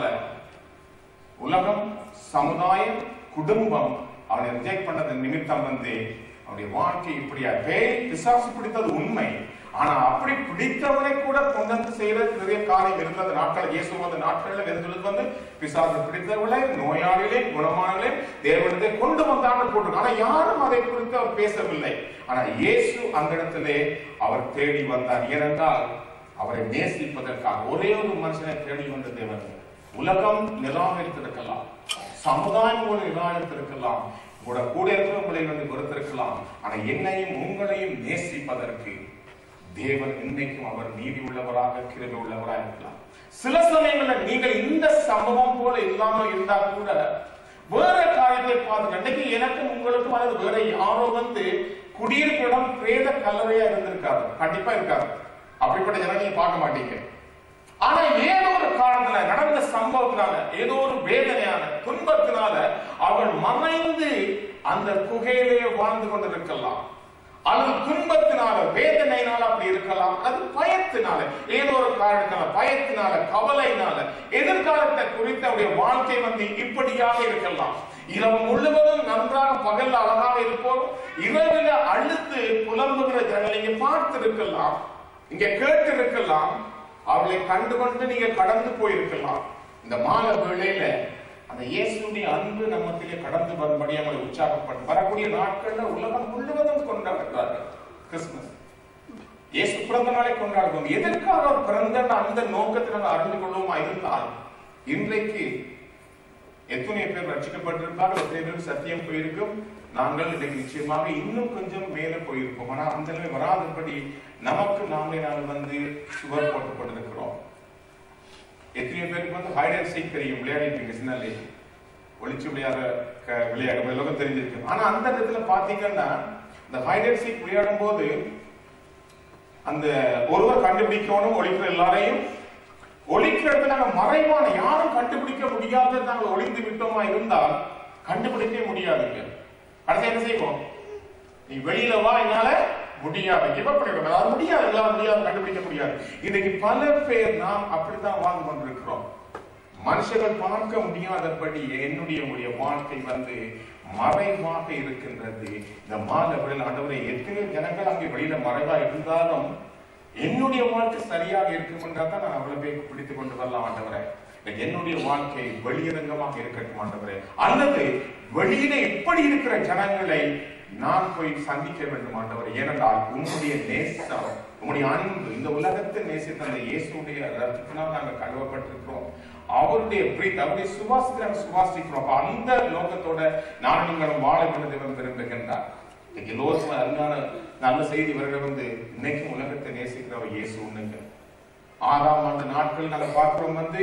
உலகம் சமுதாயம் குடும்பம் அவனை ரிஜெக்ட் பண்ணது நிமித்தம் வந்து அவனுடைய வாழ்க்கை இப்படியா பேய் பிசாசு பிடித்தது உண்மை ஆனா அப்படி பிடித்தவனை கூட கொண்டு வந்து செய்யற நிறைய காரியம் இருந்தது நாட்கள் இயேசு வந்த நாட்கள்ல வெறுந்தது வந்து பிசாசு பிடித்தவளை நோயாளிகளே குணமானவர்களே தேவனத்தை கொண்டு வந்தான்னு போட்டு ஆனா யாரும் அதை குறித்து அவர் பேசவில்லை ஆனா இயேசு அந்த இடத்திலே அவர் தேடி வந்தார் ஏனென்றால் அவரை நேசிப்பதற்காக ஒரே ஒரு மனுஷனை தேடி வந்த தேவன் உலகம் நிராகரித்திருக்கலாம் சமுதாயம் கூட நிராகரித்திருக்கலாம் கூட கூட இருக்கிற உங்களை வந்து வெறுத்திருக்கலாம் ஆனா என்னையும் உங்களையும் நேசிப்பதற்கு தேவன் இன்னைக்கும் அவர் நீதி உள்ளவராக கிருபை உள்ளவராக இருக்கலாம் சில சமயங்கள்ல நீங்கள் இந்த சம்பவம் போல இல்லாம இருந்தா கூட வேற காரியத்தை பார்த்து அன்னைக்கு எனக்கும் உங்களுக்கும் அல்லது வேற யாரோ வந்து குடியிருப்பு இடம் பிரேத கல்லறையா இருந்திருக்காரு கண்டிப்பா இருக்காரு அப்படிப்பட்ட ஜனம் நீங்க பார்க்க மாட்டீங்க ஆனா ஏதோ ஒரு காரணத்துல நடந்த சம்பவத்தினால ஏதோ ஒரு வேதனையான துன்பத்தினால அவள் மறைந்து அந்த குகையிலே வாழ்ந்து கொண்டிருக்கலாம் அல்லது துன்பத்தினால வேதனையினால அப்படி இருக்கலாம் அது பயத்தினால ஏதோ ஒரு காரணத்தினால பயத்தினால கவலையினால எதிர்காலத்தை குறித்த அவருடைய வாழ்க்கை வந்து இப்படியாக இருக்கலாம் இரவு முழுவதும் நன்றாக பகல்ல அழகாக இருப்போம் இரவுல அழுத்து புலம்புகிற ஜனங்களை நீங்க பார்த்து இருக்கலாம் இங்க கேட்டு இருக்கலாம் அவளை கண்டு கொண்டு நீங்க கடந்து போயிருக்கலாம் இந்த மாலை வேளையில அந்த இயேசுடைய அன்பு நம்மத்திலே கடந்து வரும்படி அவங்களை உற்சாகப்படும் வரக்கூடிய நாட்கள்ல உலகம் முழுவதும் கொண்டாடுறார்கள் கிறிஸ்துமஸ் இயேசு பிறந்த நாளை கொண்டாடுவோம் எதற்காக அவர் பிறந்த அந்த நோக்கத்தை நாங்கள் அறிந்து கொள்வோமா இருந்தால் இன்றைக்கு எத்தனை பேர் ரட்சிக்கப்பட்டிருப்பார்கள் எத்தனை பேர் சத்தியம் போயிருக்கும் நாங்கள் இன்றைக்கு நிச்சயமாக இன்னும் கொஞ்சம் மேலே போயிருப்போம் ஆனா அந்த நிலை வராதபடி நமக்கு நாமே நாங்கள் வந்து சுவர் போட்டுக் கொண்டிருக்கிறோம் எத்தனை பேருக்கு வந்து ஹைட் அண்ட் சீக் தெரியும் விளையாடிருப்பீங்க சின்னாலே ஒளிச்சு விளையாட க- விளையாட உலகம் தெரிஞ்சிருக்கு ஆனா அந்த இடத்துல பாத்தீங்கன்னா இந்த ஹைட் அண்ட் சீக் விளையாடும் போது அந்த ஒருவர் கண்டுபிடிக்கணும் ஒழிக்கிற எல்லாரையும் ஒழிக்கிற இடத்துல நாங்க மறைவான யாரும் கண்டுபிடிக்க முடியாத நாங்கள் ஒளிந்து விட்டோமா இருந்தால் கண்டுபிடிக்கவே முடியாதுங்க அடுத்து என்ன செய்வோம் நீ வெளியில வா என்னால முடியாது கிவ் அப் பண்ணிடுவோம் அதாவது முடியாது எல்லாம் முடியாது கண்டுபிடிக்க முடியாது இன்னைக்கு பல பேர் நாம் அப்படித்தான் வாழ்ந்து கொண்டிருக்கிறோம் மனுஷர்கள் பார்க்க முடியாதபடி என்னுடைய உங்களுடைய வாழ்க்கை வந்து மறைவாக இருக்கின்றது இந்த மாதவர்கள் ஆண்டவரை எத்தனை ஜனங்கள் அங்கே வெளியில மறைவா இருந்தாலும் என்னுடைய வாழ்க்கை சரியாக இருக்கும் என்றால் தான் நான் அவ்வளவு பேருக்கு பிடித்துக் கொண்டு வரலாம் ஆண்டவரே இன்னைக்கு என்னுடைய வாழ்க்கை வெளியரங்கமாக இருக்கட்டும் ஆண்டவரே அல்லது வெளியில இப்படி இருக்கிற ஜனங்களை நான் போய் சந்திக்க வேண்டும் ஆண்டவரே ஏனென்றால் உம்முடைய நேசம் உம்முடைய அன்பு இந்த உலகத்தை நேசித்த அந்த இயேசுடைய ரத்தத்தினால் நாங்கள் கழுவப்பட்டிருக்கிறோம் அவருடைய பிரீத் அவருடைய சுவாசத்தை நாங்கள் சுவாசிக்கிறோம் அப்ப அந்த நோக்கத்தோட நான் நீங்களும் வாழ வேண்டும் தேவன் விரும்புகின்றார் இன்னைக்கு எல்லோருக்கும் அருமையான நல்ல செய்தி வருகிற வந்து இன்னைக்கும் உலகத்தை நேசிக்கிறவர் இயேசு உண்ணுங்க ஆறாம் ஆண்டு நாட்கள் நாங்க பார்க்கிறோம் வந்து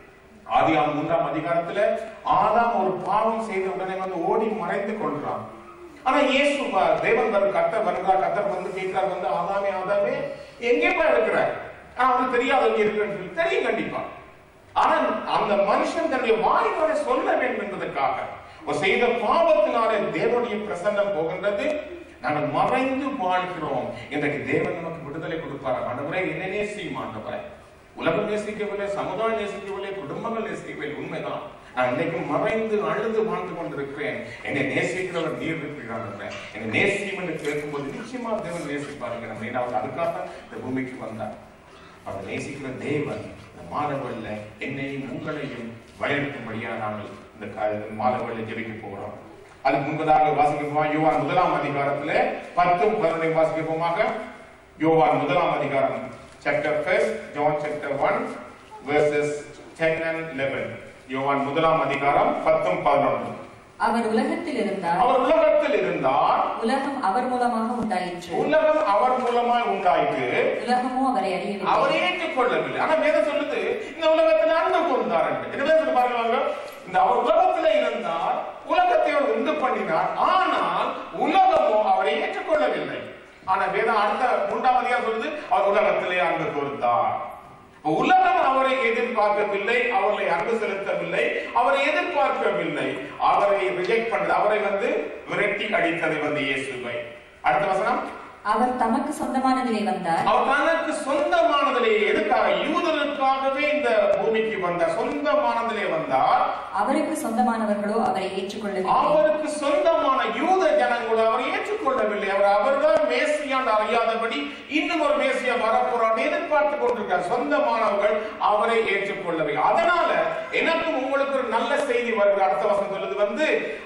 ஆதியாம் மூன்றாம் அதிகாரத்துல ஆதாம் ஒரு பாவம் செய்த உடனே வந்து ஓடி மறைந்து கொள்றான் ஆனா இயேசு வ- தேவன் வர கத்தர் வருகிறார் கத்தர் வந்து கேட்கிறார் வந்து ஆதாமே ஆதாமே எங்கேப்பா இருக்கிற ஆனா அவனுக்கு தெரியாது எங்க இருக்கிறன்னு சொல்லி தெரியும் கண்டிப்பா ஆனா அந்த மனுஷன் தன்னுடைய வாயினாலே சொல்ல வேண்டும் என்பதற்காக அவர் செய்த பாவத்தினாலே தேவனுடைய பிரசன்னம் போகின்றது நாங்கள் மறைந்து வாழ்கிறோம் இன்றைக்கு தேவன் நமக்கு விடுதலை கொடுப்பார் ஆண்டவரே என்ன நேசியும் ஆண்டவரே உலகம் நேசிக்கவில்லை சமுதாயம் நேசிக்கவில்லை குடும்பங்கள் நேசிக்கவில்லை உண்மைதான் நான் இன்னைக்கு மறைந்து அழுது வாழ்ந்து கொண்டிருக்கிறேன் என்னை நேசிக்கிறவர் நீர் இருக்கிறார் என்னை நேசியும் என்று கேட்கும்போது நிச்சயமா தேவன் நேசிப்பாருங்க நம்ம ஏன்னா அவர் அதுக்காக தான் இந்த பூமிக்கு வந்தார் அவர் நேசிக்கிற தேவன் இந்த மாதவல்ல என்னையும் உங்களையும் வழிநடத்தும்படியா நாங்கள் இந்த கா- மாதவல்ல ஜெபிக்க போகிறோம் அதுக்கு முன்பதாக வாசிக்கப்போமா யோவான் முதலாம் அதிகாரத்துல பத்தும் பதினொன்றை வாசிக்கப்போமாக யோவான் முதலாம் அதிகாரம் chapter first John chapter 1 verses 10 and 11 யோவான் முதலாம் அதிகாரம் பத்தும் பதினொன்று அவர் உலகத்தில் இருந்தார் அவர் உலகத்தில் இருந்தார் உலகம் அவர் மூலமாக உண்டாயிற்று உலகம் அவர் மூலமாய் உண்டாயிற்று உலகமோ அவரை அவர் அறியவில்லை ஏற்றுக்கொள்ளவில்லை ஆனா வேதம் சொல்லுது இந்த உலகத்தில் அன்பு கூர்ந்தார் என்று என்ன வேதம் பாருங்க இந்த அவர் உலகத்தில் இருந்தார் உலகத்தை அவர் உண்டு பண்ணினார் ஆனால் உலகமோ அவரை ஏற்றுக்கொள்ளவில்லை ஆனா வேதம் அடுத்த மூன்றாம் அதிகாரம் சொல்லுது அவர் உலகத்திலே அன்பு கூர்ந்தார் இப்ப உலகம் அவரை எதிர்பார்க்கவில்லை அவர்களை அன்பு செலுத்தவில்லை அவரை எதிர்பார்க்கவில்லை அவரை ரிஜெக்ட் பண்ணது அவரை வந்து விரட்டி அடித்ததை வந்து இயேசுவை அடுத்த வசனம் அவர் தமக்கு சொந்தமானதிலே வந்தார் அவர் தனக்கு சொந்தமானதிலே எதுக்காக யூதர்களுக்காகவே இந்த பூமிக்கு வந்தார் சொந்தமானதிலே வந்தார் அவருக்கு சொந்தமானவர்களோ அவரை ஏற்றுக்கொள்ளவில்லை அவருக்கு சொந்தமான யூத ஜனங்கள் அவரை ஏற்றுக்கொள்ளவில்லை அவர் அவர்தான் மேசியாண்டு அறியாதபடி இன்னும் ஒரு மேசியா வரப்போறான்னு எதிர்பார்த்து கொண்டிருக்கார் சொந்தமானவர்கள் அவரை ஏற்றுக்கொள்ளவில்லை அதனால எனக்கும் உங்களுக்கு ஒரு நல்ல செய்தி வருகிற அடுத்த வசனம் சொல்லுது வந்து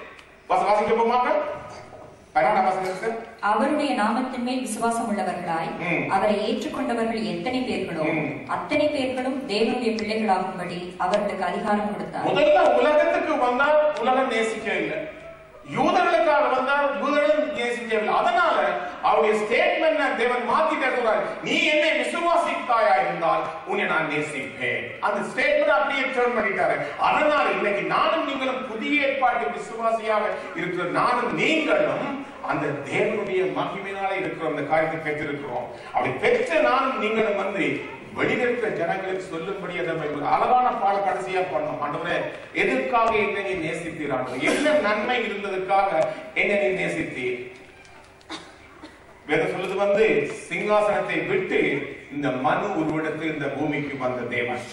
வச- வாசிக்க போமாங்க பதினாறாம் வசனம் இருக்கு அவருடைய நாமத்தின் மேல் விசுவாசம் உள்ளவர்களாய் ம். அவரை ஏற்றுக்கொண்டவர்கள் எத்தனை பேர்களோ ம். அத்தனை பேர்களும் தேவனுடைய பிள்ளைகளாகும்படி அவர்களுக்கு அதிகாரம் கொடுத்தார் முதல்ல உலகத்துக்கு வந்தால் உலகம் நேசிக்க இல்லை யூதர்களுக்காக வந்தால் யூதர்கள் நேசிக்கவில்லை அதனால அவருடைய ஸ்டேட்மெண்ட் தேவன் மாத்திட்டே சொல்றாரு நீ என்னை விசுவாசித்தாயா இருந்தால் உன்னை நான் நேசிப்பேன் அந்த ஸ்டேட்மெண்ட் அப்படியே டர்ன் பண்ணிட்டாரு அதனால இன்னைக்கு நானும் நீங்களும் புதிய ஏற்பாட்டு விசுவாசியாக இருக்கிற நானும் நீங்களும் அந்த தேவனுடைய மகிமையினால இருக்கிற அந்த காரியத்தை பெற்றிருக்கிறோம் அப்படி பெற்ற நானும் நீங்களும் வந்து வெளியிருக்கிற ஜனங்களுக்கு சொல்லும்படி அதை ஒரு அழகான பாட கடைசியா பண்ணோம் ஆண்டவரே எதற்காக என்னை நீ நேசித்தீர் ஆண்டவரே என்ன நன்மை இருந்ததுக்காக என்னை நீ நேசித்தீர் வேதம் சொல்லுது வந்து சிங்காசனத்தை விட்டு இந்த மனு உருவெடுத்து இந்த பூமிக்கு வந்த தேவன்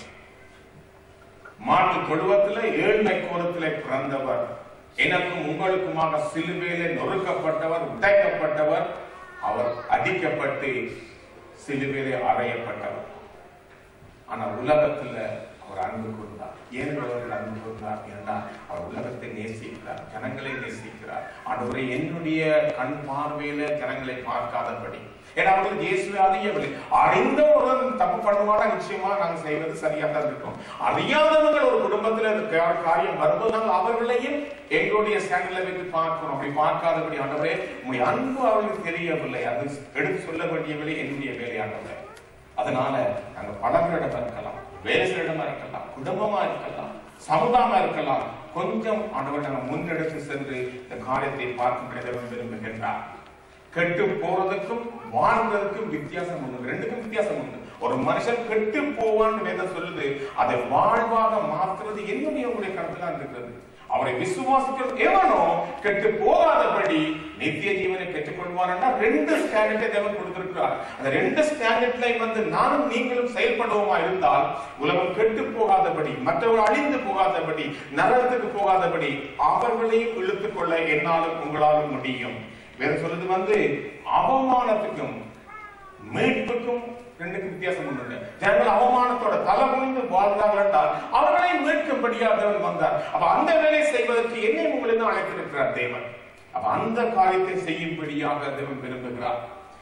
மாட்டு தொழுவத்துல ஏழ்மை கோலத்திலே பிறந்தவர் எனக்கும் உங்களுக்குமாக சிலுவையிலே நொறுக்கப்பட்டவர் உடைக்கப்பட்டவர் அவர் அடிக்கப்பட்டு சிலுவையிலே அறையப்பட்டவர் ஆனா உலகத்துல அவர் அன்பு கூர்ந்தார் ஏன் அவர்கள் அன்பு கூர்ந்தார் என்றால் அவர் உலகத்தை நேசிக்கிறார் ஜனங்களை நேசிக்கிறார் ஆண்டவரை என்னுடைய கண் பார்வையில ஜனங்களை பார்க்காதபடி ஏன்னா அவர்கள் இயேசுவை அறியவில்லை அறிந்த ஒரு தப்பு பண்ணுவானா நிச்சயமா நாங்க செய்வது சரியா தான் இருக்கும் அறியாதவர்கள் ஒரு குடும்பத்துல இந்த கா- காரியம் வரும்போது நாங்கள் அவர்களையும் எங்களுடைய ஸ்டாண்டில் வைத்து பார்க்கிறோம் அப்படி பார்க்காதபடி ஆண்டவரே உங்களுடைய அன்பு அவர்களுக்கு தெரியவில்லை அது எடுத்து சொல்ல வேண்டிய வேலை என்னுடைய வேலையானவரே அதனால நாங்க பலரிடம் இருக்கலாம் வேலை செய்ய இடமா இருக்கலாம் குடும்பமா இருக்கலாம் சமுதாயமா இருக்கலாம் கொஞ்சம் ஆண்டவர் நாங்கள் முன்னெடுத்து சென்று இந்த காரியத்தை பார்க்கும் விரும்புகின்றார் கெட்டு போறதுக்கும் வாழ்றதுக்கும் வித்தியாசம் உண்டு ரெண்டுக்கும் வித்தியாசம் உண்டு ஒரு மனுஷன் கெட்டு போவான்னு வேதம் சொல்லுது அதை வாழ்வாக மாத்துறது என்னுடைய உங்களுடைய கருத்து தான் இருக்கிறது அவரை விசுவாசிக்கிறது எவனோ கெட்டு போகாதபடி நித்திய ஜீவனை பெற்றுக் கொள்வார்னா ரெண்டு ஸ்டாண்டர்டை தேவன் கொடுத்திருக்கிறார் அந்த ரெண்டு ஸ்டாண்டர்ட்ல வந்து நானும் நீங்களும் செயல்படுவோமா இருந்தால் உலகம் கெட்டு போகாதபடி மற்றவர்கள் அழிந்து போகாதபடி நரகத்துக்கு போகாதபடி அவர்களையும் இழுத்துக் கொள்ள என்னாலும் உங்களாலும் முடியும் வேற சொல்றது வந்து அவமானத்துக்கும் மீட்புக்கும் ரெண்டுக்கு வித்தியாசம் உண்டு ஜனங்கள் அவமானத்தோட தலை குனிந்து வாழ்ந்தார்கள் என்றால் அவர்களை மீட்கும்படியாக தேவன் வந்தார் அப்ப அந்த வேலையை செய்வதற்கு என்னை உங்களை தான் அழைத்திருக்கிறார் தேவன் அப்ப அந்த காரியத்தை செய்யும்படியாக தேவன் விரும்புகிறார்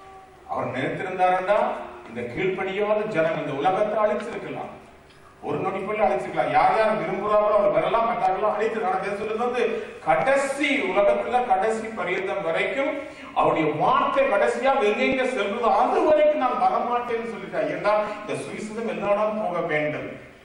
அவர் நினைத்திருந்தாருண்டா இந்த கீழ்ப்படியாத ஜனம் இந்த உலகத்தை அழிச்சிருக்கலாம் ஒரு நொடிக்குள்ள அழைச்சிக்கலாம் யார் யார் விரும்புறாங்களோ அவர் வரலாம் மற்றவர்களாம் அழைத்து நடந்தது சொல்லுது வந்து கடைசி உலகத்துல கடைசி பரியந்தம் வரைக்கும் அவருடைய வார்த்தை கடைசியா எங்கெங்க செல்றதோ அது வரைக்கும் நான் வரமாட்டேன்னு சொல்லிட்டேன் ஏன்னா இந்த சுவிசதம் எல்லா இடம் போக வேண்டும்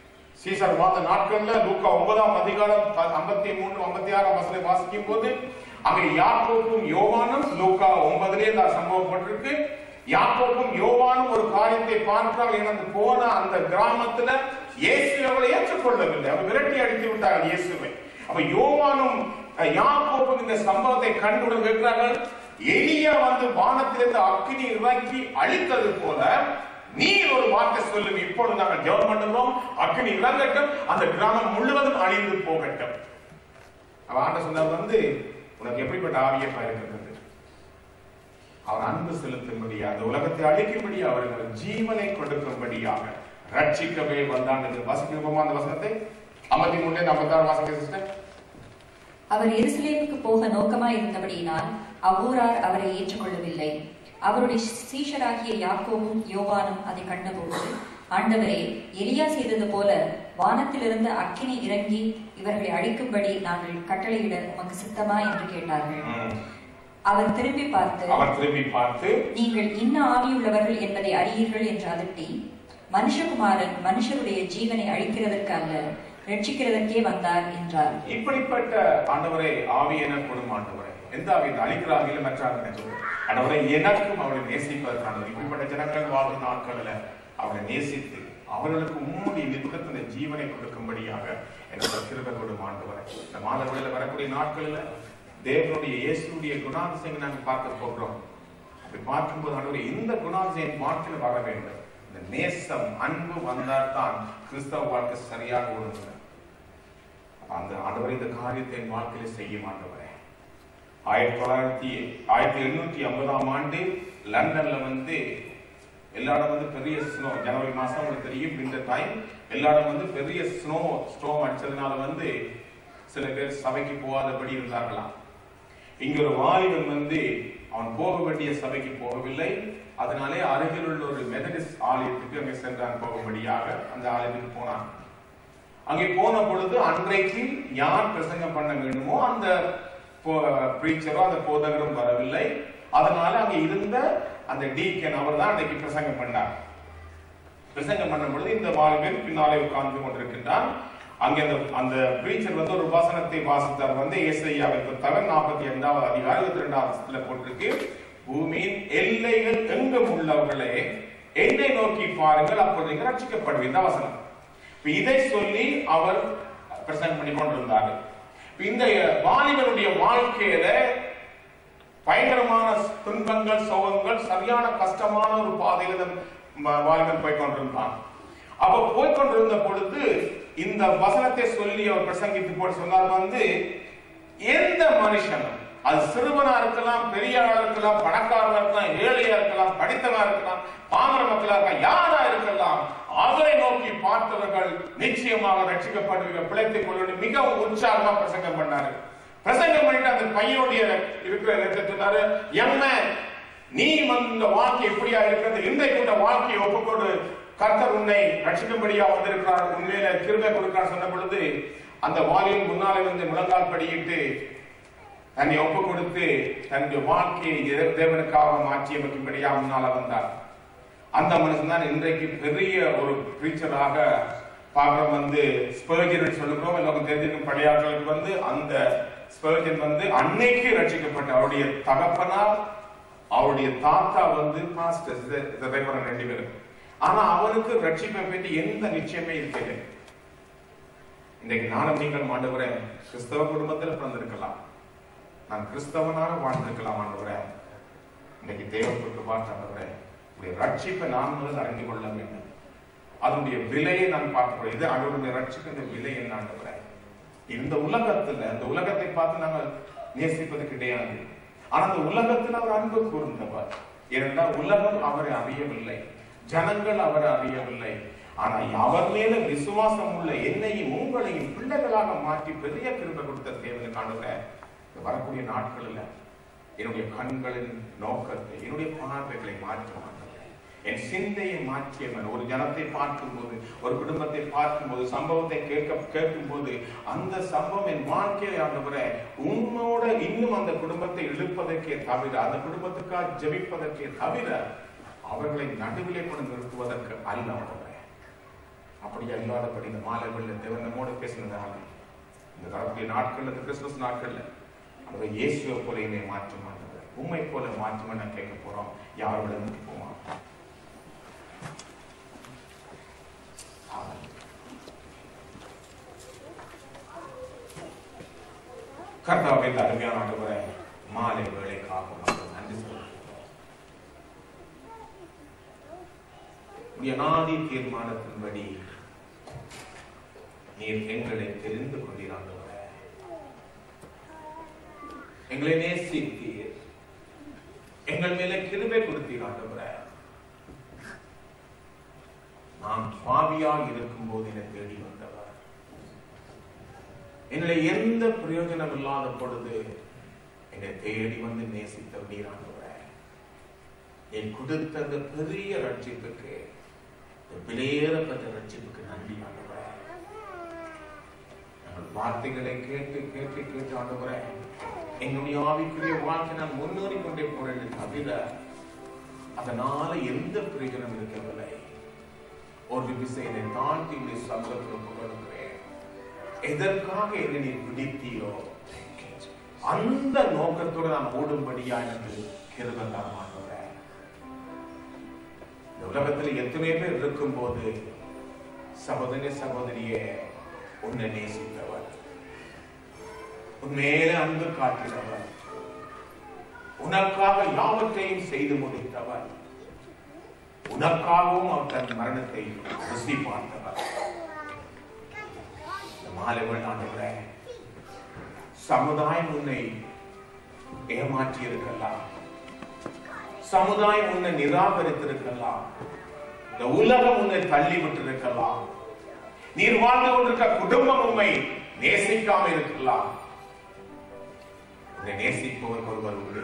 சீசர் வாழ்ந்த நாட்கள்ல லூக்கா ஒன்பதாம் அதிகாரம் ஐம்பத்தி மூன்று ஐம்பத்தி ஆறாம் வசனை வாசிக்கும் போது அங்கே யாக்கோப்பும் யோவானும் லூக்கா ஒன்பதுலேயே இந்த சம்பவப்பட்டிருக்கு யாக்கோப்பும் யோவானும் ஒரு காரியத்தை பார்க்கிறார்கள் எனக்கு போன அந்த கிராமத்துல இயேசு அவளை ஏற்றுக்கொள்ளவில்லை அவர் விரட்டி அடித்து விட்டார்கள் இயேசுவை அப்ப யோவானும் அஹ், யாக்கோப்பும் இந்த சம்பவத்தை கண்டுடன் கேட்கிறார்கள் எலியா வந்து வானத்திலிருந்து அக்கினி இறக்கி அழித்தது போல நீ ஒரு வார்த்தை சொல்லும் இப்பொழுது நாங்கள் ஜெபம் பண்ணுகிறோம் அக்கினி இறங்கட்டும் அந்த கிராமம் முழுவதும் அழிந்து போகட்டும் அவ ஆண்ட சொன்னார் வந்து உனக்கு எப்படிப்பட்ட ஆவியப்பா இருக்கிறது அவர் அன்பு செலுத்தும்படியாக அந்த உலகத்தை அழிக்கும்படி அவர்கள் ஜீவனை கொடுக்கும்படியாக ரட்சிக்கவே வந்தான் என்று வாசிக்கிறோமா அந்த வசனத்தை ஐம்பத்தி மூணு ஐம்பத்தாறு வாசிக்க சிஸ்டர் அவர் எருசலேமுக்கு போக நோக்கமாய் இருந்தபடியினால் அவ்வூரார் அவரை ஏற்றுக்கொள்ளவில்லை அவருடைய சீஷராகிய யாக்கோவும் யோவானும் அதை கண்டபோது ஆண்டவரே எலியா செய்தது போல வானத்திலிருந்து அக்கினி இறங்கி இவர்களை அழிக்கும்படி நாங்கள் கட்டளையிட உமக்கு சித்தமா என்று கேட்டார்கள் அவர் திரும்பி பார்த்து அவர் திரும்பி பார்த்து நீங்கள் இன்ன ஆவியுள்ளவர்கள் என்பதை அறியீர்கள் என்று அதட்டி மனுஷகுமாரன் மனுஷருடைய ஜீவனை அழிக்கிறதற்கு அல்ல ரட்சிக்கிறதற்கே வந்தார் என்றார் இப்படிப்பட்ட ஆண்டவரை ஆவி எனப்படும் ஆண்டவரை எந்த ஆவி இந்த அழிக்கிற ஆவியில மற்ற ஆவி எனக்கு ஆண்டவரை எனக்கும் அவரை நேசிப்பதற்கானவர் இப்படிப்பட்ட ஜனங்கள் வாழ்ந்த நாட்களில் அவரை நேசித்து அவர்களுக்கு உம்முடைய நித்தத்தின ஜீவனை கொடுக்கும்படியாக எனக்கு கிருபை கொடும் ஆண்டவரை இந்த மாதவிடையில வரக்கூடிய நாட்களில் தேவனுடைய இயேசுடைய குணாதிசயங்களை நாங்கள் பார்க்க போகிறோம் அப்படி பார்க்கும்போது ஆண்டவரே இந்த குணாதிசயம் வாழ்க்கையில் வர வேண்டும் இந்த நேசம் அன்பு வந்தால் தான் கிறிஸ்தவ வாழ்க்கை சரியாக ஓடுங்க அந்த ஆண்டவர் இந்த காரியத்தை என் வாழ்க்கையில செய்ய மாட்டவரே ஆயிரத்தி தொள்ளாயிரத்தி ஆயிரத்தி எண்ணூத்தி ஐம்பதாம் ஆண்டு லண்டன்ல வந்து எல்லா இடம் வந்து பெரிய ஸ்னோ ஜனவரி மாசம் உங்களுக்கு தெரியும் இந்த டைம் எல்லா இடம் வந்து பெரிய ஸ்னோ ஸ்டோம் அடிச்சதுனால வந்து சில பேர் சபைக்கு போகாதபடி இருந்தார்களாம் இங்க ஒரு வாலிபன் வந்து அவன் போக வேண்டிய சபைக்கு போகவில்லை அதனாலே அருகில் உள்ள ஒரு மெதடிஸ்ட் ஆலயத்துக்கு அங்கே சென்றான் போகும்படியாக அந்த ஆலயத்துக்கு போனான் அங்கே போன பொழுது அன்றைக்கு யார் பிரசங்கம் பண்ண வேண்டுமோ அந்த பிரீச்சரோ அந்த போதகரும் வரவில்லை அதனால அங்க இருந்த அந்த டீக்கன் அவர் தான் அன்றைக்கு பிரசங்கம் பண்ணார் பிரசங்கம் பண்ணும் பொழுது இந்த வாலிபன் பின்னாலே உட்கார்ந்து கொண்டிருக்கின்றான் அங்கே அந்த அந்த பிரீச்சர் வந்து ஒரு வசனத்தை வாசித்தார் வந்து ஏசையாவை புத்தகம் நாற்பத்தி ஐந்தாவது அதிகாரம் இருபத்தி ரெண்டாவது வசனத்துல போட்டிருக்கு பூமியின் எல்லைகள் எங்கும் உள்ளவர்களே என்னை நோக்கி பாருங்கள் அப்பொழுது நீங்கள் ரட்சிக்கப்படுவீங்க இந்த வசனம் இப்ப இதை சொல்லி அவர் பிரசன்ட் பண்ணி கொண்டிருந்தார் இப்ப இந்த வாலிபனுடைய வாழ்க்கையில பயங்கரமான துன்பங்கள் சோகங்கள் சரியான கஷ்டமான ஒரு பாதையில இந்த ம- வாலிபன் போய் கொண்டிருந்தான் அப்ப போய் கொண்டிருந்த பொழுது இந்த வசனத்தை சொல்லி அவர் பிரசங்கித்து போட்டு சொன்னார் வந்து எந்த மனுஷனும் அது சிறுவனா இருக்கலாம் பெரியாரா இருக்கலாம் பணக்காரனா இருக்கலாம் ஏழையா இருக்கலாம் படித்தவனா இருக்கலாம் பாமர மக்களா இருக்கலாம் யாரா இருக்கலாம் அவரை நோக்கி நோக்கி பார்த்தவர்கள் நிச்சயமாக ரட்சிக்கப்படுவீர்கள் பிழைத்துக் கொள்ளும் மிகவும் உற்சாகமா பிரசங்கம் பண்ணாரு பிரசங்கம் பண்ணிட்டு அந்த பையனுடைய இருக்கிற இடத்துல சொன்னாரு எம்ம நீ வந்த வாழ்க்கை எப்படியா இருக்கிறது இன்றைக்கு உள்ள வாழ்க்கையை ஒப்புக்கொண்டு கர்த்தர் உன்னை ரட்சிக்கும்படியா வந்திருக்கிறார் உண்மையில கிருபை கொடுக்கிறார் சொன்ன பொழுது அந்த வாலியின் முன்னாலே வந்து முழங்கால் படியிட்டு தன்னை ஒப்பு கொடுத்து தன்னுடைய வாழ்க்கையை இறை- தேவனுக்காக மாற்றி அமைக்கும்படியா முன்னால வந்தார் அந்த மனுஷன் தான் இன்றைக்கு பெரிய ஒரு பிரீச்சராக பார்க்கிறோம் வந்து ஸ்பர்ஜன் சொல்லுகிறோம் எல்லாரும் தெரிஞ்சிருக்கும் பழைய ஆட்களுக்கு வந்து அந்த ஸ்பர்ஜன் வந்து அன்னைக்கு ரட்சிக்கப்பட்ட அவருடைய தகப்பனார் அவருடைய தாத்தா வந்து பாஸ்டர் ரெண்டு பேரும் ஆனா அவனுக்கு ரட்சிப்பை பற்றி எந்த நிச்சயமே இருக்கவில்லை இன்றைக்கு நானும் நீங்கள் ஆண்டவரே கிறிஸ்தவ குடும்பத்தில் பிறந்திருக்கலாம் நான் கிறிஸ்தவனாக வாழ்ந்திருக்கலாம் ஆண்டவரே இன்னைக்கு தேவப்பட்டு பார்த்தாண்டவரே உடைய ரட்சிப்பை நான் முதல் அறிந்து கொள்ள வேண்டும் அதனுடைய விலையை நான் பார்க்கிறோம் இது அவருடைய ரட்சிக்கிற விலை என்ன ஆண்டவரே இந்த உலகத்துல இந்த உலகத்தை பார்த்து நாங்கள் நேசிப்பது கிடையாது ஆனா அந்த உலகத்தில் அவர் அன்பு கூர்ந்தவர் ஏனென்றால் உலகம் அவரை அறியவில்லை ஜனங்கள் அவரை அறியவில்லை ஆனா அவர் மேல விசுவாசம் உள்ள என்னையும் உங்களையும் பிள்ளைகளாக மாற்றி பெரிய கிருபை கொடுத்த தேவனை காணுகிற வரக்கூடிய நாட்களில் என்னுடைய கண்களின் நோக்கத்தை என்னுடைய பார்வைகளை மாற்ற மாட்டேன் என் சிந்தையை மாற்றியவன் ஒரு ஜனத்தை பார்க்கும்போது ஒரு குடும்பத்தை பார்க்கும்போது சம்பவத்தை கேட்க கேட்கும்போது அந்த சம்பவம் என் வாழ்க்கையை ஆண்டவர உன்னோட இன்னும் அந்த குடும்பத்தை இழுப்பதற்கே தவிர அந்த குடும்பத்துக்காக ஜெபிப்பதற்கே தவிர அவர்களை நடுவிலே கொண்டு நிறுத்துவதற்கு அல்ல ஆண்டவரே அப்படி அல்லாதபடி இந்த மாலைகளில் தேவன் நம்மோடு பேசினதால இந்த வரக்கூடிய நாட்கள்ல இந்த கிறிஸ்துமஸ் நாட்கள்ல அவர் இயேசுவை போல என்னை மாற்ற மாட்டவர் உண்மை போல மாற்றுமே நான் கேட்க போறோம் யாரோட நோக்கி போமா கர்த்தாவை இந்த அருமையான ஆண்டவரை மாலை வேலைக்காக உமக்கு நன்றி சொல்லுகிறோம் உடைய நாதி தீர்மானத்தின்படி நீர் எங்களை தெரிந்து கொண்டீர் ஆண்டவரே எங்களை நேசித்தீர் எங்கள் மேல கிருபை கொடுத்தீர் ஆண்டவரே நான் பாவியாக இருக்கும் போது என்னை தேடி வந்தவர் என்னுடைய எந்த பிரயோஜனம் இல்லாத பொழுது என்னை தேடி வந்து நேசித்தவர் நீர் ஆண்டவரே நீ கொடுத்த அந்த பெரிய ரட்சிப்புக்கு இந்த விலையேறப்பட்ட ரட்சிப்புக்கு நன்றி ஆண்டவரே நாங்கள் வார்த்தைகளை கேட்டு கேட்டு கேட்டு ஆண்டவரே என்னுடைய ஆவிக்குரிய வாழ்க்கை நான் முன்னேறி கொண்டே போறேன் தவிர அதனால எந்த பிரயோஜனம் இருக்கவில்லை ஒரு விசையை தாண்டி உடைய சமூகத்தில் புகழுகிறேன் எதற்காக என்னை நீ விடித்தீரோ அந்த நோக்கத்தோடு நான் ஓடும்படியா எனக்கு கிருபத்தான் ஆண்டவரே இந்த உலகத்தில் எத்தனை பேர் இருக்கும்போது சகோதரி சகோதரியே உன்னை நேசித்தவர் உன் மேல அன்பு காட்டினவர் உனக்காக யாவற்றையும் செய்து முடித்தவர் உனக்காகவும் அவர் தன் மரணத்தை ருசி பார்த்தவர் இந்த மாலைவள் ஆண்டவரே சமுதாயம் உன்னை ஏமாற்றி இருக்கலாம் சமுதாயம் உன்னை நிராகரித்திருக்கலாம் இந்த உலகம் உன்னை தள்ளி விட்டிருக்கலாம் நீர் வாழ்ந்து கொண்டிருக்க குடும்பம் உண்மை நேசிக்காம இருக்கலாம் உன்னை நேசிப்பவர் ஒருவர் உண்டு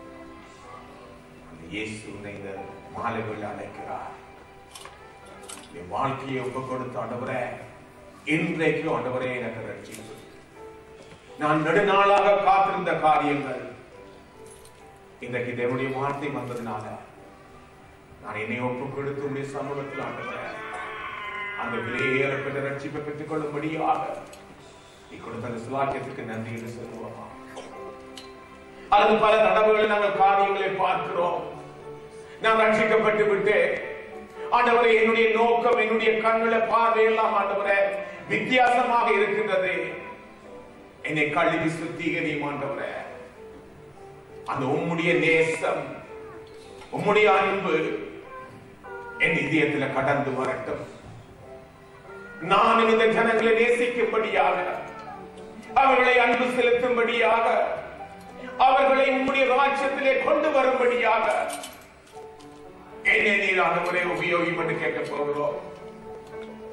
அந்த இயேசு உன்னை இந்த மாலைகள் அழைக்கிறார் என் வாழ்க்கையை ஒப்பு கொடுத்த ஆண்டவரே இன்றைக்கு ஆண்டவரே எனக்கு ரட்சிப்பு நான் நெடுநாளாக காத்திருந்த காரியங்கள் இன்றைக்கு தேவனுடைய வார்த்தை வந்ததுனால நான் என்னை ஒப்பு கொடுத்து உடைய சமூகத்தில் ஆண்டவரே அந்த விலையேறப்பட்ட ரட்சிப்பை பெற்றுக் கொள்ளும்படியாக நீ கொடுத்த அந்த சுவாக்கியத்துக்கு நன்றி என்று சொல்லுவோமா அல்லது பல தடவைகள் நாங்கள் காரியங்களை பார்க்கிறோம் நான் ரட்சிக்கப்பட்டு விட்டு ஆண்டவரே என்னுடைய நோக்கம் என்னுடைய கண்களை பார்வை எல்லாம் ஆண்டவரே வித்தியாசமாக இருக்கின்றது என்னை கழுவி சுத்திகரியும் ஆண்டவரே அந்த உம்முடைய நேசம் உம்முடைய அன்பு என் இதயத்துல கடந்து வரட்டும் நானும் இந்த ஜனங்களை நேசிக்கும்படியாக அவர்களை அன்பு செலுத்தும்படியாக அவர்களை உம்முடைய ராஜ்யத்திலே கொண்டு வரும்படியாக என்னை நீர் ஆண்டவரை உபயோகம் என்று கேட்க போகிறோம்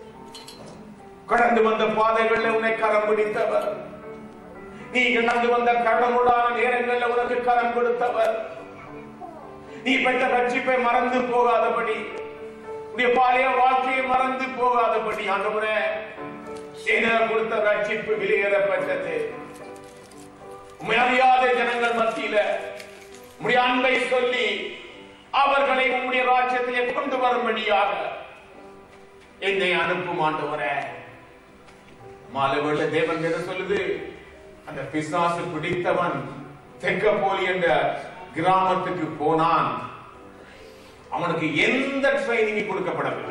கடந்து வந்த பாதைகளில் உன்னை கரம் பிடித்தவர் நீ கடந்து வந்த கடமுடான நேரங்களில் உனக்கு கரம் கொடுத்தவர் நீ பெற்ற ரட்சிப்பை மறந்து போகாதபடி உன்னுடைய பழைய வாழ்க்கையை மறந்து போகாதபடி ஆண்டவரே என கொடுத்த ரட்சிப்பு வெளியேறப்பட்டது உம்மை அறியாத ஜனங்கள் மத்தியில உம்முடைய அன்பை சொல்லி அவர்களை உம்முடைய ராஜ்யத்திலே கொண்டு வரும்படியாக என்னை அனுப்பும் ஆண்டவரே மாலவர்கள தேவன் என்ன சொல்லுது அந்த பிசாசு பிடித்தவன் தெக்கப்போலி என்ற கிராமத்துக்கு போனான் அவனுக்கு எந்த ட்ரைனிங் கொடுக்கப்படவில்லை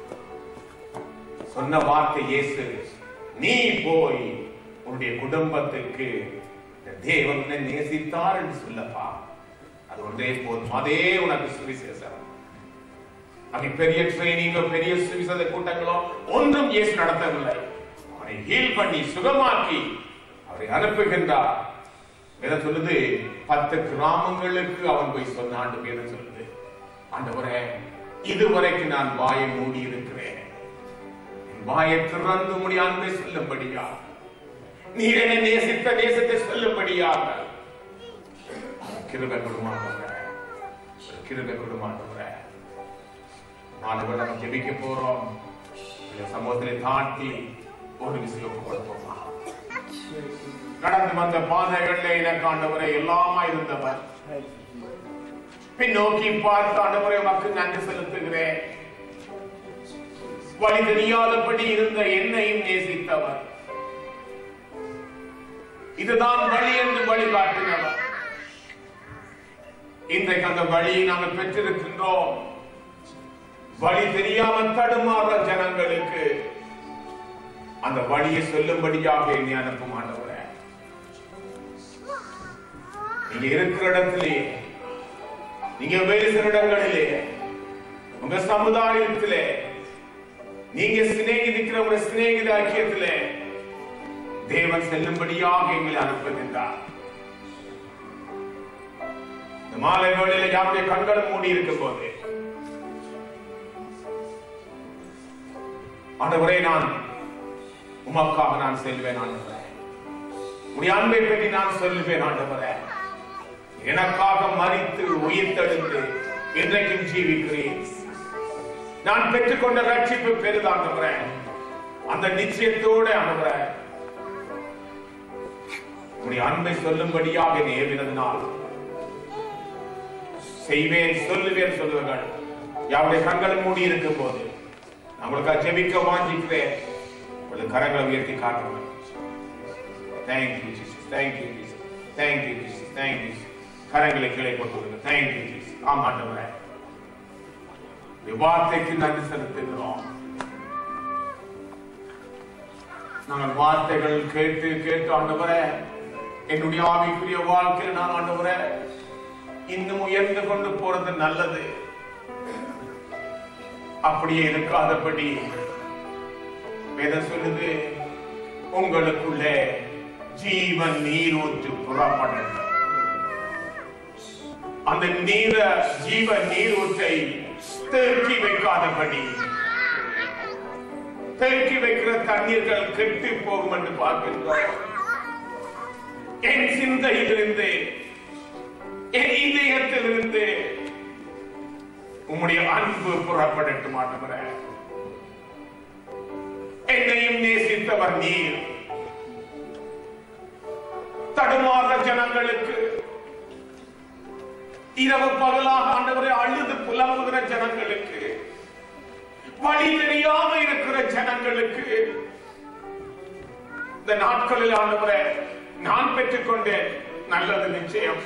சொன்ன வார்த்தை இயேசு நீ போய் உன்னுடைய குடும்பத்துக்கு இந்த தேவன் உன்னை நேசித்தார் என்று சொல்லப்பா அது ஒன்றே போதும் அதே உனக்கு சுவிசேஷம் அப்படி பெரிய ட்ரைனிங்கோ பெரிய சுவிசேஷ கூட்டங்களோ ஒன்றும் இயேசு நடத்தவில்லை அவனை ஹீல் பண்ணி சுகமாக்கி அவரை அனுப்புகின்றார் வேற சொல்லுது பத்து கிராமங்களுக்கு அவன் போய் சொன்னான் வேதம் சொல்லுது ஆண்டவரே இதுவரைக்கும் நான் வாயை மூடி இருக்கிறேன் என் வாயை திறந்து முடி அன்பை சொல்லும்படியா நீர் என்னை நேசித்த நேசத்தை சொல்லும்படியாக கிருபை கொடுமாட்டவரே கிருபை கொடுமாட்டவரே மாணவர் நம்ம ஜெபிக்க போறோம் இந்த சமூகத்திலே தாண்டி ஒரு விஷயம் கொடுப்போமா கடந்து வந்த பாதைகள்ல எனக்கு ஆண்டவரை எல்லாமா இருந்தவர் பின்னோக்கி பார்த்து ஆண்டவரை மக்கள் நன்றி செலுத்துகிறேன் வழி தெரியாதபடி இருந்த என்னையும் நேசித்தவர் இதுதான் வழி என்று வழிகாட்டினவர் இன்றைக்கு அந்த வழியை நாங்கள் பெற்றிருக்கின்றோம் வழி தெரியாமல் தடுமாற ஜனங்களுக்கு அந்த வழியை சொல்லும்படியாக என்னை அனுப்பும் ஆண்டவரே நீங்க இருக்கிற இடத்திலே நீங்க வேறு சில இடங்களிலே உங்க சமுதாயத்திலே நீங்க சிநேகிதிக்கிற ஒரு சிநேகித ஐக்கியத்திலே தேவன் செல்லும்படியாக எங்களை அனுப்புகின்றார் இந்த மாலை வேளையில யாருடைய கண்களும் மூடி இருக்கும் போது ஆண்டவரே நான் உமக்காக நான் செல்வேன் ஆண்டவரே உடைய அன்பை பற்றி நான் சொல்லுவேன் ஆண்டவரே எனக்காக மறித்து உயிர் தடுத்து இன்றைக்கும் ஜீவிக்கிறேன் நான் பெற்றுக்கொண்ட ரட்சிப்பு பெரிதாண்டவரே அந்த நிச்சயத்தோடு ஆண்டவரே உடைய அன்பை சொல்லும்படியாக என்னை ஏவினதினால் செய்வேன் சொல்லுவேன் சொல்லுங்கள் யாருடைய கண்கள் மூடி இருக்கும் போது நம்மளுக்கு ஜெபிக்க வாஞ்சிக்கிறேன் உங்களுக்கு கரங்களை உயர்த்தி காட்டுவேன் thank you Jesus thank you Jesus thank you Jesus thank you கரங்களை கீழே போட்டு விடுங்க தேங்க்யூ ஜீசஸ் ஆமாண்டவரே இந்த வார்த்தைக்கு நன்றி செலுத்துகிறோம் நாங்கள் வார்த்தைகள் கேட்டு கேட்டு ஆண்டவரே என்னுடைய ஆவிக்குரிய வாழ்க்கையில் நான் ஆண்டவரே இன்னும் உயர்ந்து கொண்டு போறது நல்லது அப்படியே இருக்காதபடி வேதம் சொல்லுது உங்களுக்குள்ளே ஜீவன் நீரூற்று புறப்படணும் அந்த நீர ஜீவ நீரூற்றை தேக்கி வைக்காதபடி தேக்கி வைக்கிற தண்ணீர்கள் கெட்டு போகும் என்று பார்க்கின்றோம் என் சிந்தையிலிருந்து என் இதயத்திலிருந்து உம்முடைய அன்பு புறப்படட்டும் ஆண்டவரே என்னையும் நேசித்தவர் நீர் தடுமாற ஜனங்களுக்கு இரவு பகலாக ஆண்டவரை அழுது புலம்புகிற ஜனங்களுக்கு வழி தெரியாம இருக்கிற ஜனங்களுக்கு இந்த நாட்களில் ஆண்டவரை நான் பெற்றுக்கொண்டேன் நல்லது நிச்சயம்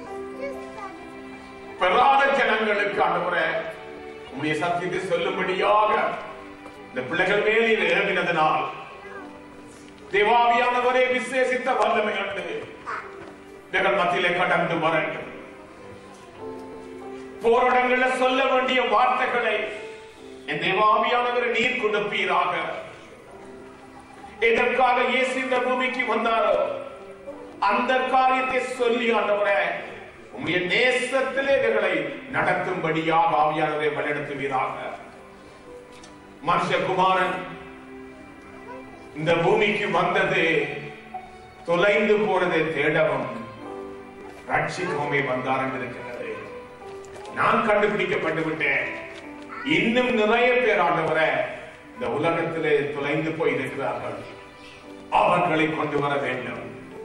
பெறாத ஜனங்களுக்கு ஆண்டவரை உங்களுடைய சத்தியத்தை சொல்லும்படியாக இந்த பிள்ளைகள் மேலே ஏவினதனால் தேவாவியானவரே விசேஷித்த வல்லமை உண்டு இவர்கள் மத்தியிலே கடந்து வரட்டும் போராட்டங்கள்ல சொல்ல வேண்டிய வார்த்தைகளை என் தேவாவியானவர் நீர் கொடுப்பீராக எதற்காக இயேசு இந்த பூமிக்கு வந்தாரோ அந்த காரியத்தை சொல்லி ஆண்டவரே உம்முடைய நேசத்திலே இவர்களை நடத்தும்படியாக ஆவியானவரை வழிநடத்துவீராக மனுஷகுமாரன் இந்த பூமிக்கு வந்தது தொலைந்து போனதை தேடவும் ரட்சிக்கவுமே வந்தார் என்று இருக்கிறது நான் கண்டுபிடிக்கப்பட்டு விட்டேன் இன்னும் நிறைய பேர் ஆண்டவரை இந்த உலகத்திலே தொலைந்து போய் இருக்கிறார்கள் அவர்களை கொண்டு வர வேண்டும்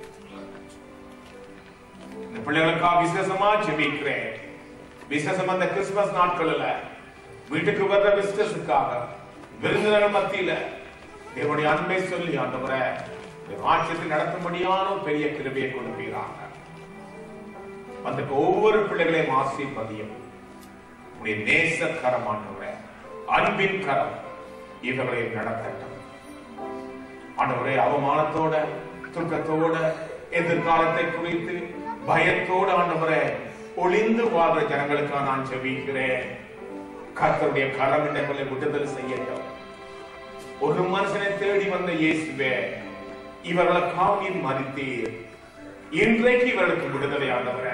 இந்த பிள்ளைகளுக்காக விசேஷமா ஜெபிக்கிறேன் விசேஷம் அந்த கிறிஸ்துமஸ் நாட்கள்ல வீட்டுக்கு வர்ற விசிட்டர்ஸுக்காக விருந்தினர் மத்தியில தேவனுடைய அன்பை சொல்லி ஆண்டவரை இந்த ராஜ்யத்தை நடத்தும்படியான ஒரு பெரிய கிருபையை கொடுப்பீராங்க அந்த ஒவ்வொரு பிள்ளைகளையும் ஆசீர்வதியும் உடைய நேச கரம் ஆண்டவரே அன்பின் கரம் இவர்களை நடத்தட்டும் ஆண்டவரே அவமானத்தோட துக்கத்தோட எதிர்காலத்தை குறித்து பயத்தோடு ஆண்டவரே ஒளிந்து வாழ்ற ஜனங்களுக்காக நான் செபிக்கிறேன் கர்த்தருடைய கரம் இடங்களை விடுதலை செய்யட்டும் ஒரு மனுஷனை தேடி வந்த இயேசுவே இவர்களுக்காக நீர் மறித்தீர் இன்றைக்கு இவர்களுக்கு விடுதலை ஆண்டவரே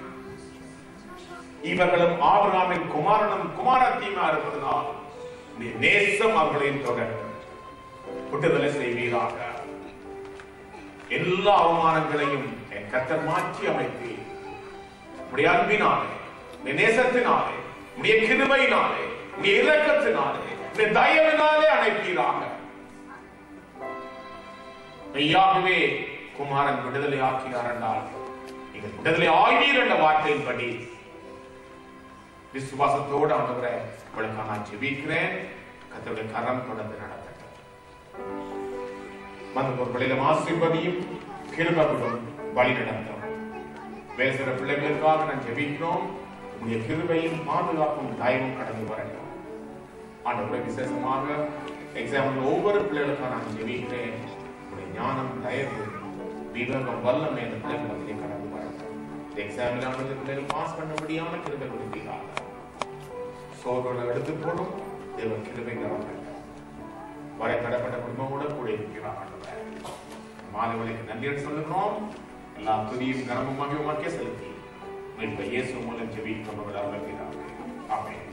இவர்களும் ஆபிரகாமின் குமாரனும் குமாரத்தியுமா இருப்பதனால் நீ நேசம் அவர்களையும் தொடரும் விடுதலை செய்வீராக எல்லா அவமானங்களையும் என் கத்தர் மாற்றி அமைத்து உடைய அன்பினாலே உடைய நேசத்தினாலே உடைய கிருபையினாலே உடைய இரக்கத்தினாலே உடைய தயவினாலே அழைப்பீராக மெய்யாகவே குமாரன் விடுதலை ஆக்கினார் என்றால் நீங்கள் விடுதலை ஆய்வீர் என்ற வார்த்தையின்படி விசுவாசத்தோடு ஆண்டவரை உங்களுக்கு நான் ஜெபிக்கிறேன் கத்தருடைய கரம் தொடர்ந்து நடத்தட்டும் மற்றவர்களிடம் ஆசீர்வதியும் கிருபர்களும் வழி நடத்தும் பேசுகிற பிள்ளைகளுக்காக நான் ஜெபிக்கிறோம் உங்களுடைய கிருபையும் பாதுகாப்பும் தயவும் கடந்து வரட்டும் ஆண்டவரை விசேஷமாக எக்ஸாம்பிள் ஒவ்வொரு பிள்ளைகளுக்காக நான் ஜெபிக்கிறேன் உங்களுடைய ஞானம் தயவு விவேகம் வல்லமை அந்த பிள்ளைகள் மத்தியிலே கடந்து வரட்டும் இந்த எக்ஸாம்பிள் ஆனது பிள்ளைகள் பாஸ் பண்ண முடியாம கிருபை கொடுப்பீர்கள் சோர்வுகளை எடுத்து போடும் தேவ கிருபை கவர்மெண்ட் வரை தடப்பட்ட குடும்பமோட கூட இருக்கிறார் ஆண்டவர் மாதவனுக்கு நன்றி சொல்லுகிறோம் எல்லா துதியும் கனமும் மகிழ்வுமாக்கே செலுத்தி மீட்ப இயேசு மூலம் ஜெபிக்கும் அவர்கள் ஆமென்